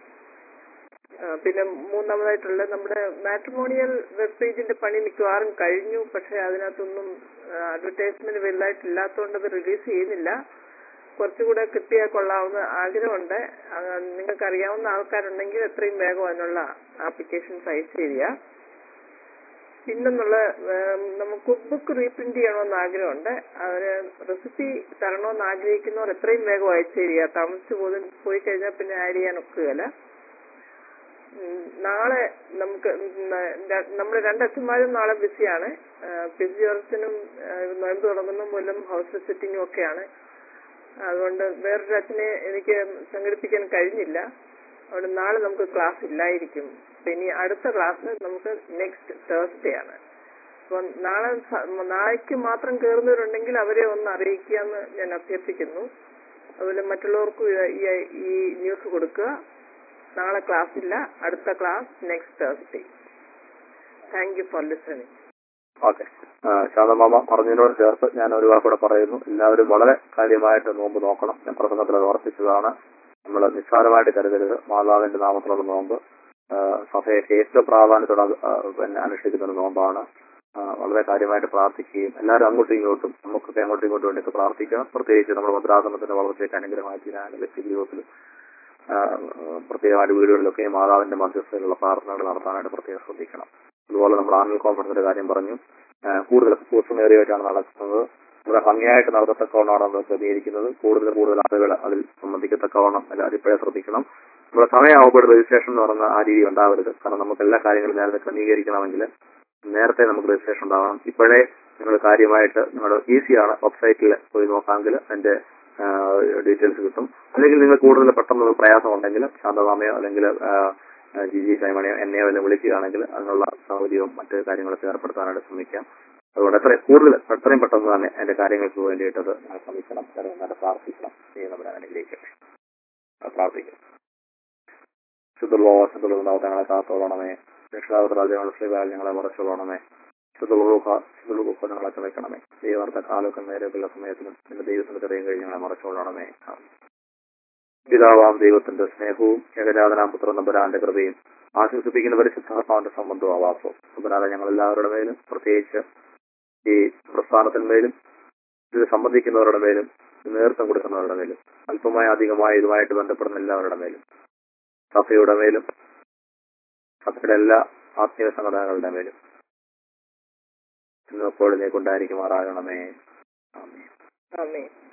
ആ, പിന്നെ മൂന്നാമതായിട്ടുള്ള നമ്മുടെ മാട്രിമോണിയൽ വെബ് പേജിന്റെ പണി മിക്കവാറും കഴിഞ്ഞു പക്ഷെ അതിനകത്തൊന്നും അഡ്വർടൈസ്മെന്റ് വലുതായിട്ടില്ലാത്തതുകൊണ്ട് അത് റിലീസ് ചെയ്യുന്നില്ല കുറച്ചുകൂടെ കിട്ടിയാൽ കൊള്ളാവുന്ന ആഗ്രഹമുണ്ട് ആ, നിങ്ങൾക്ക് അറിയാവുന്ന ആൾക്കാരുണ്ടെങ്കിൽ എത്രയും വേഗം അതിനുള്ള ആപ്ലിക്കേഷൻസ് അയച്ചു തരിക പിന്നെന്നുള്ള ഏം, നമുക്ക് കുക്ക് ബുക്ക് റീപ്രിന്റ് ചെയ്യണമെന്ന് ആഗ്രഹമുണ്ട് അതിന് റെസിപ്പി തരണമെന്ന് ആഗ്രഹിക്കുന്നവർ എത്രയും വേഗം അയച്ചു തരിക താമസിച്ചു പോയി പോയി കഴിഞ്ഞാൽ പിന്നെ ആഡ് ചെയ്യാൻ ഒക്കുകയില്ല ഉം, നാളെ നമുക്ക് നമ്മുടെ രണ്ടച്ഛന്മാരും നാളെ ബിസിയാണ് ബിസി ജോർജനും നോയമ്പ് തുടങ്ങുന്ന മൂലം ഹൗസ് വിസിറ്റിംഗും ഒക്കെയാണ് അതുകൊണ്ട് വേറൊരു അച്ഛനെ എനിക്ക് സംഘടിപ്പിക്കാൻ കഴിഞ്ഞില്ല അതുകൊണ്ട് നാളെ നമുക്ക് ക്ലാസ് ഇല്ലായിരിക്കും അപ്പൊ ഇനി അടുത്ത ക്ലാസ് നമുക്ക് നെക്സ്റ്റ് തേഴ്സ്ഡേ ആണ് അപ്പൊ നാളെ സ- നാളേക്ക് മാത്രം കയറുന്നവരുണ്ടെങ്കിൽ അവരെ ഒന്ന് അറിയിക്കുക എന്ന് ഞാൻ അഭ്യർത്ഥിക്കുന്നു അതുപോലെ മറ്റുള്ളവർക്കും ഇത് ഈ- ഈ ന്യൂസ് കൊടുക്കുക നാളെ ക്ലാസ് ഇല്ല അടുത്ത class next Thursday thank you for listening okay ശാന്തമാമ പറഞ്ഞതിനോട് ചേർത്ത് ഞാൻ ഒരു വാക്കൂടെ പറയുന്നു എല്ലാവരും വളരെ കാര്യമായിട്ട് നോമ്പ് നോക്കണം ഞാൻ പ്രസംഗത്തിൽ അത് ഓർപ്പിച്ചതാണ് നമ്മൾ നിസ്സാരമായിട്ട് കരുതരുത് മാതാവിന്റെ നാമത്തിലുള്ള നോമ്പ് ആ, സഭയൊക്കെ ഏറ്റവും പ്രാധാന്യത്തോടെ അത്, ആ, പിന്നെ അനുഷ്ഠിക്കുന്ന ഒരു നോമ്പാണ് ആ, വളരെ കാര്യമായിട്ട് പ്രാർത്ഥിക്കുകയും എല്ലാവരും അങ്ങോട്ടും ഇങ്ങോട്ടും നമുക്കൊക്കെ അങ്ങോട്ടും ഇങ്ങോട്ടും വേണ്ടിയിട്ട് പ്രാർത്ഥിക്കണം പ്രത്യേകിച്ച് നമ്മുടെ ഭദ്രാസനത്തിന്റെ വളർച്ചയ്ക്ക് അനുഗ്രഹമായി തീരാൻ വ്യക്തി ജീവിതത്തിൽ ആ, പ്രത്യേകമായിട്ട് വീടുകളിലൊക്കെ മാതാവിന്റെ മധ്യസ്ഥയിലുള്ള പ്രാർത്ഥനകൾ നടത്താനായിട്ട് പ്രത്യേകം ശ്രദ്ധിക്കണം അതുപോലെ നമ്മൾ ആനുവൽ കോൺഫറൻസിന്റെ കാര്യം പറഞ്ഞു ആ, കൂടുതൽ ദിവസമേറിയായിട്ടാണ് നടക്കുന്നത് വളരെ ഭംഗിയായിട്ട് നടത്തത്തക്കവണ്ണമാണ് നമ്മൾ ക്രമീകരിക്കുന്നത് കൂടുതൽ കൂടുതൽ ആളുകൾ അതിൽ സംബന്ധിക്കത്തക്കവണ്ണം എല്ലാവരും ഇപ്പോഴേ ശ്രദ്ധിക്കണം നമ്മുടെ സമയമാകുമ്പോൾ രജിസ്ട്രേഷൻ എന്ന് പറയുന്ന ആ രീതി ഉണ്ടാവരുത് കാരണം നമുക്ക് എല്ലാ കാര്യങ്ങളും നേരത്തെ ക്രമീകരിക്കണമെങ്കിൽ നേരത്തെ നമുക്ക് രജിസ്ട്രേഷൻ ഉണ്ടാവണം ഇപ്പോഴേ നിങ്ങൾ കാര്യമായിട്ട് നിങ്ങളുടെ ഈസിയാണ് വെബ്സൈറ്റിൽ പോയി നോക്കാമെങ്കിൽ അതിന്റെ ഡീറ്റെയിൽസ് കിട്ടും അല്ലെങ്കിൽ നിങ്ങൾ കൂടുതൽ പെട്ടെന്ന് പ്രയാസം ഉണ്ടെങ്കിൽ ശാന്തമാമയോ അല്ലെങ്കിൽ ആ, ആ, ജിജി സൈമണിയോ എന്നെയോ വല്ല വിളിക്കുകയാണെങ്കിൽ അതിനുള്ള സൗകര്യവും മറ്റ് കാര്യങ്ങളൊക്കെ ഏർപ്പെടുത്താനായിട്ട് ശ്രമിക്കാം അതുകൊണ്ട് എത്ര കൂടുതൽ എത്രയും പെട്ടെന്ന് തന്നെ എന്റെ കാര്യങ്ങൾക്ക് വേണ്ടിയിട്ടത് ഞാൻ ശ്രമിക്കണം നല്ല പ്രാർത്ഥിക്കണം ചെയ്യുന്നവരെ അനുഗ്രഹിക്കട്ടെ ആ, പ്രാർത്ഥിക്കാം ശുദ്ധുള്ളോ ശുദ്ധുള്ള ഞങ്ങളെ കാത്തോളണമേ രക്ഷാകൃതാജങ്ങളുടെ ശ്രീകാൽ ഞങ്ങളെ മറച്ചോളണമേ ശുദ്ധുളൂഹ ശുദ്ധുളൂഹ ഞങ്ങളെ ക്ഷമിക്കണമേ ദൈവാർത്ഥ കാലൊക്കെ നേരെയുള്ള സമയത്തിലും നിന്റെ ദൈവത്തിന് തെറിയും കഴിഞ്ഞ് ഞങ്ങളെ മറച്ചോളണമേ ആമേൻ. പിതാവാം ദൈവത്തിന്റെ സ്നേഹവും ഏകജാതനാം പുത്രൻ നമ്പരാന്റെ കൃപയും ആശ്വസിപ്പിക്കുന്ന പരിശുദ്ധാത്മാവിന്റെ സംബന്ധവും ആവാസവും നമ്പരാതെ ഞങ്ങൾ എല്ലാവരുടെ മേലും പ്രത്യേകിച്ച് ഈ പ്രസ്ഥാനത്തിന്മേലും ഇത് സംബന്ധിക്കുന്നവരുടെ മേലും നേതൃത്വം കൊടുക്കുന്നവരുടെ മേലും അല്പമായ അധികമായ ഇതുമായിട്ട് ബന്ധപ്പെടുന്ന എല്ലാവരുടെ മേലും സഭയുടെ മേലും സഭയുടെ എല്ലാ ആത്മീയ സംഘടനകളുടെ മേലും ഇന്ന് എപ്പോഴും നീ കൊണ്ടായിരിക്കുമാറാകണമേ ആമേൻ ആമേ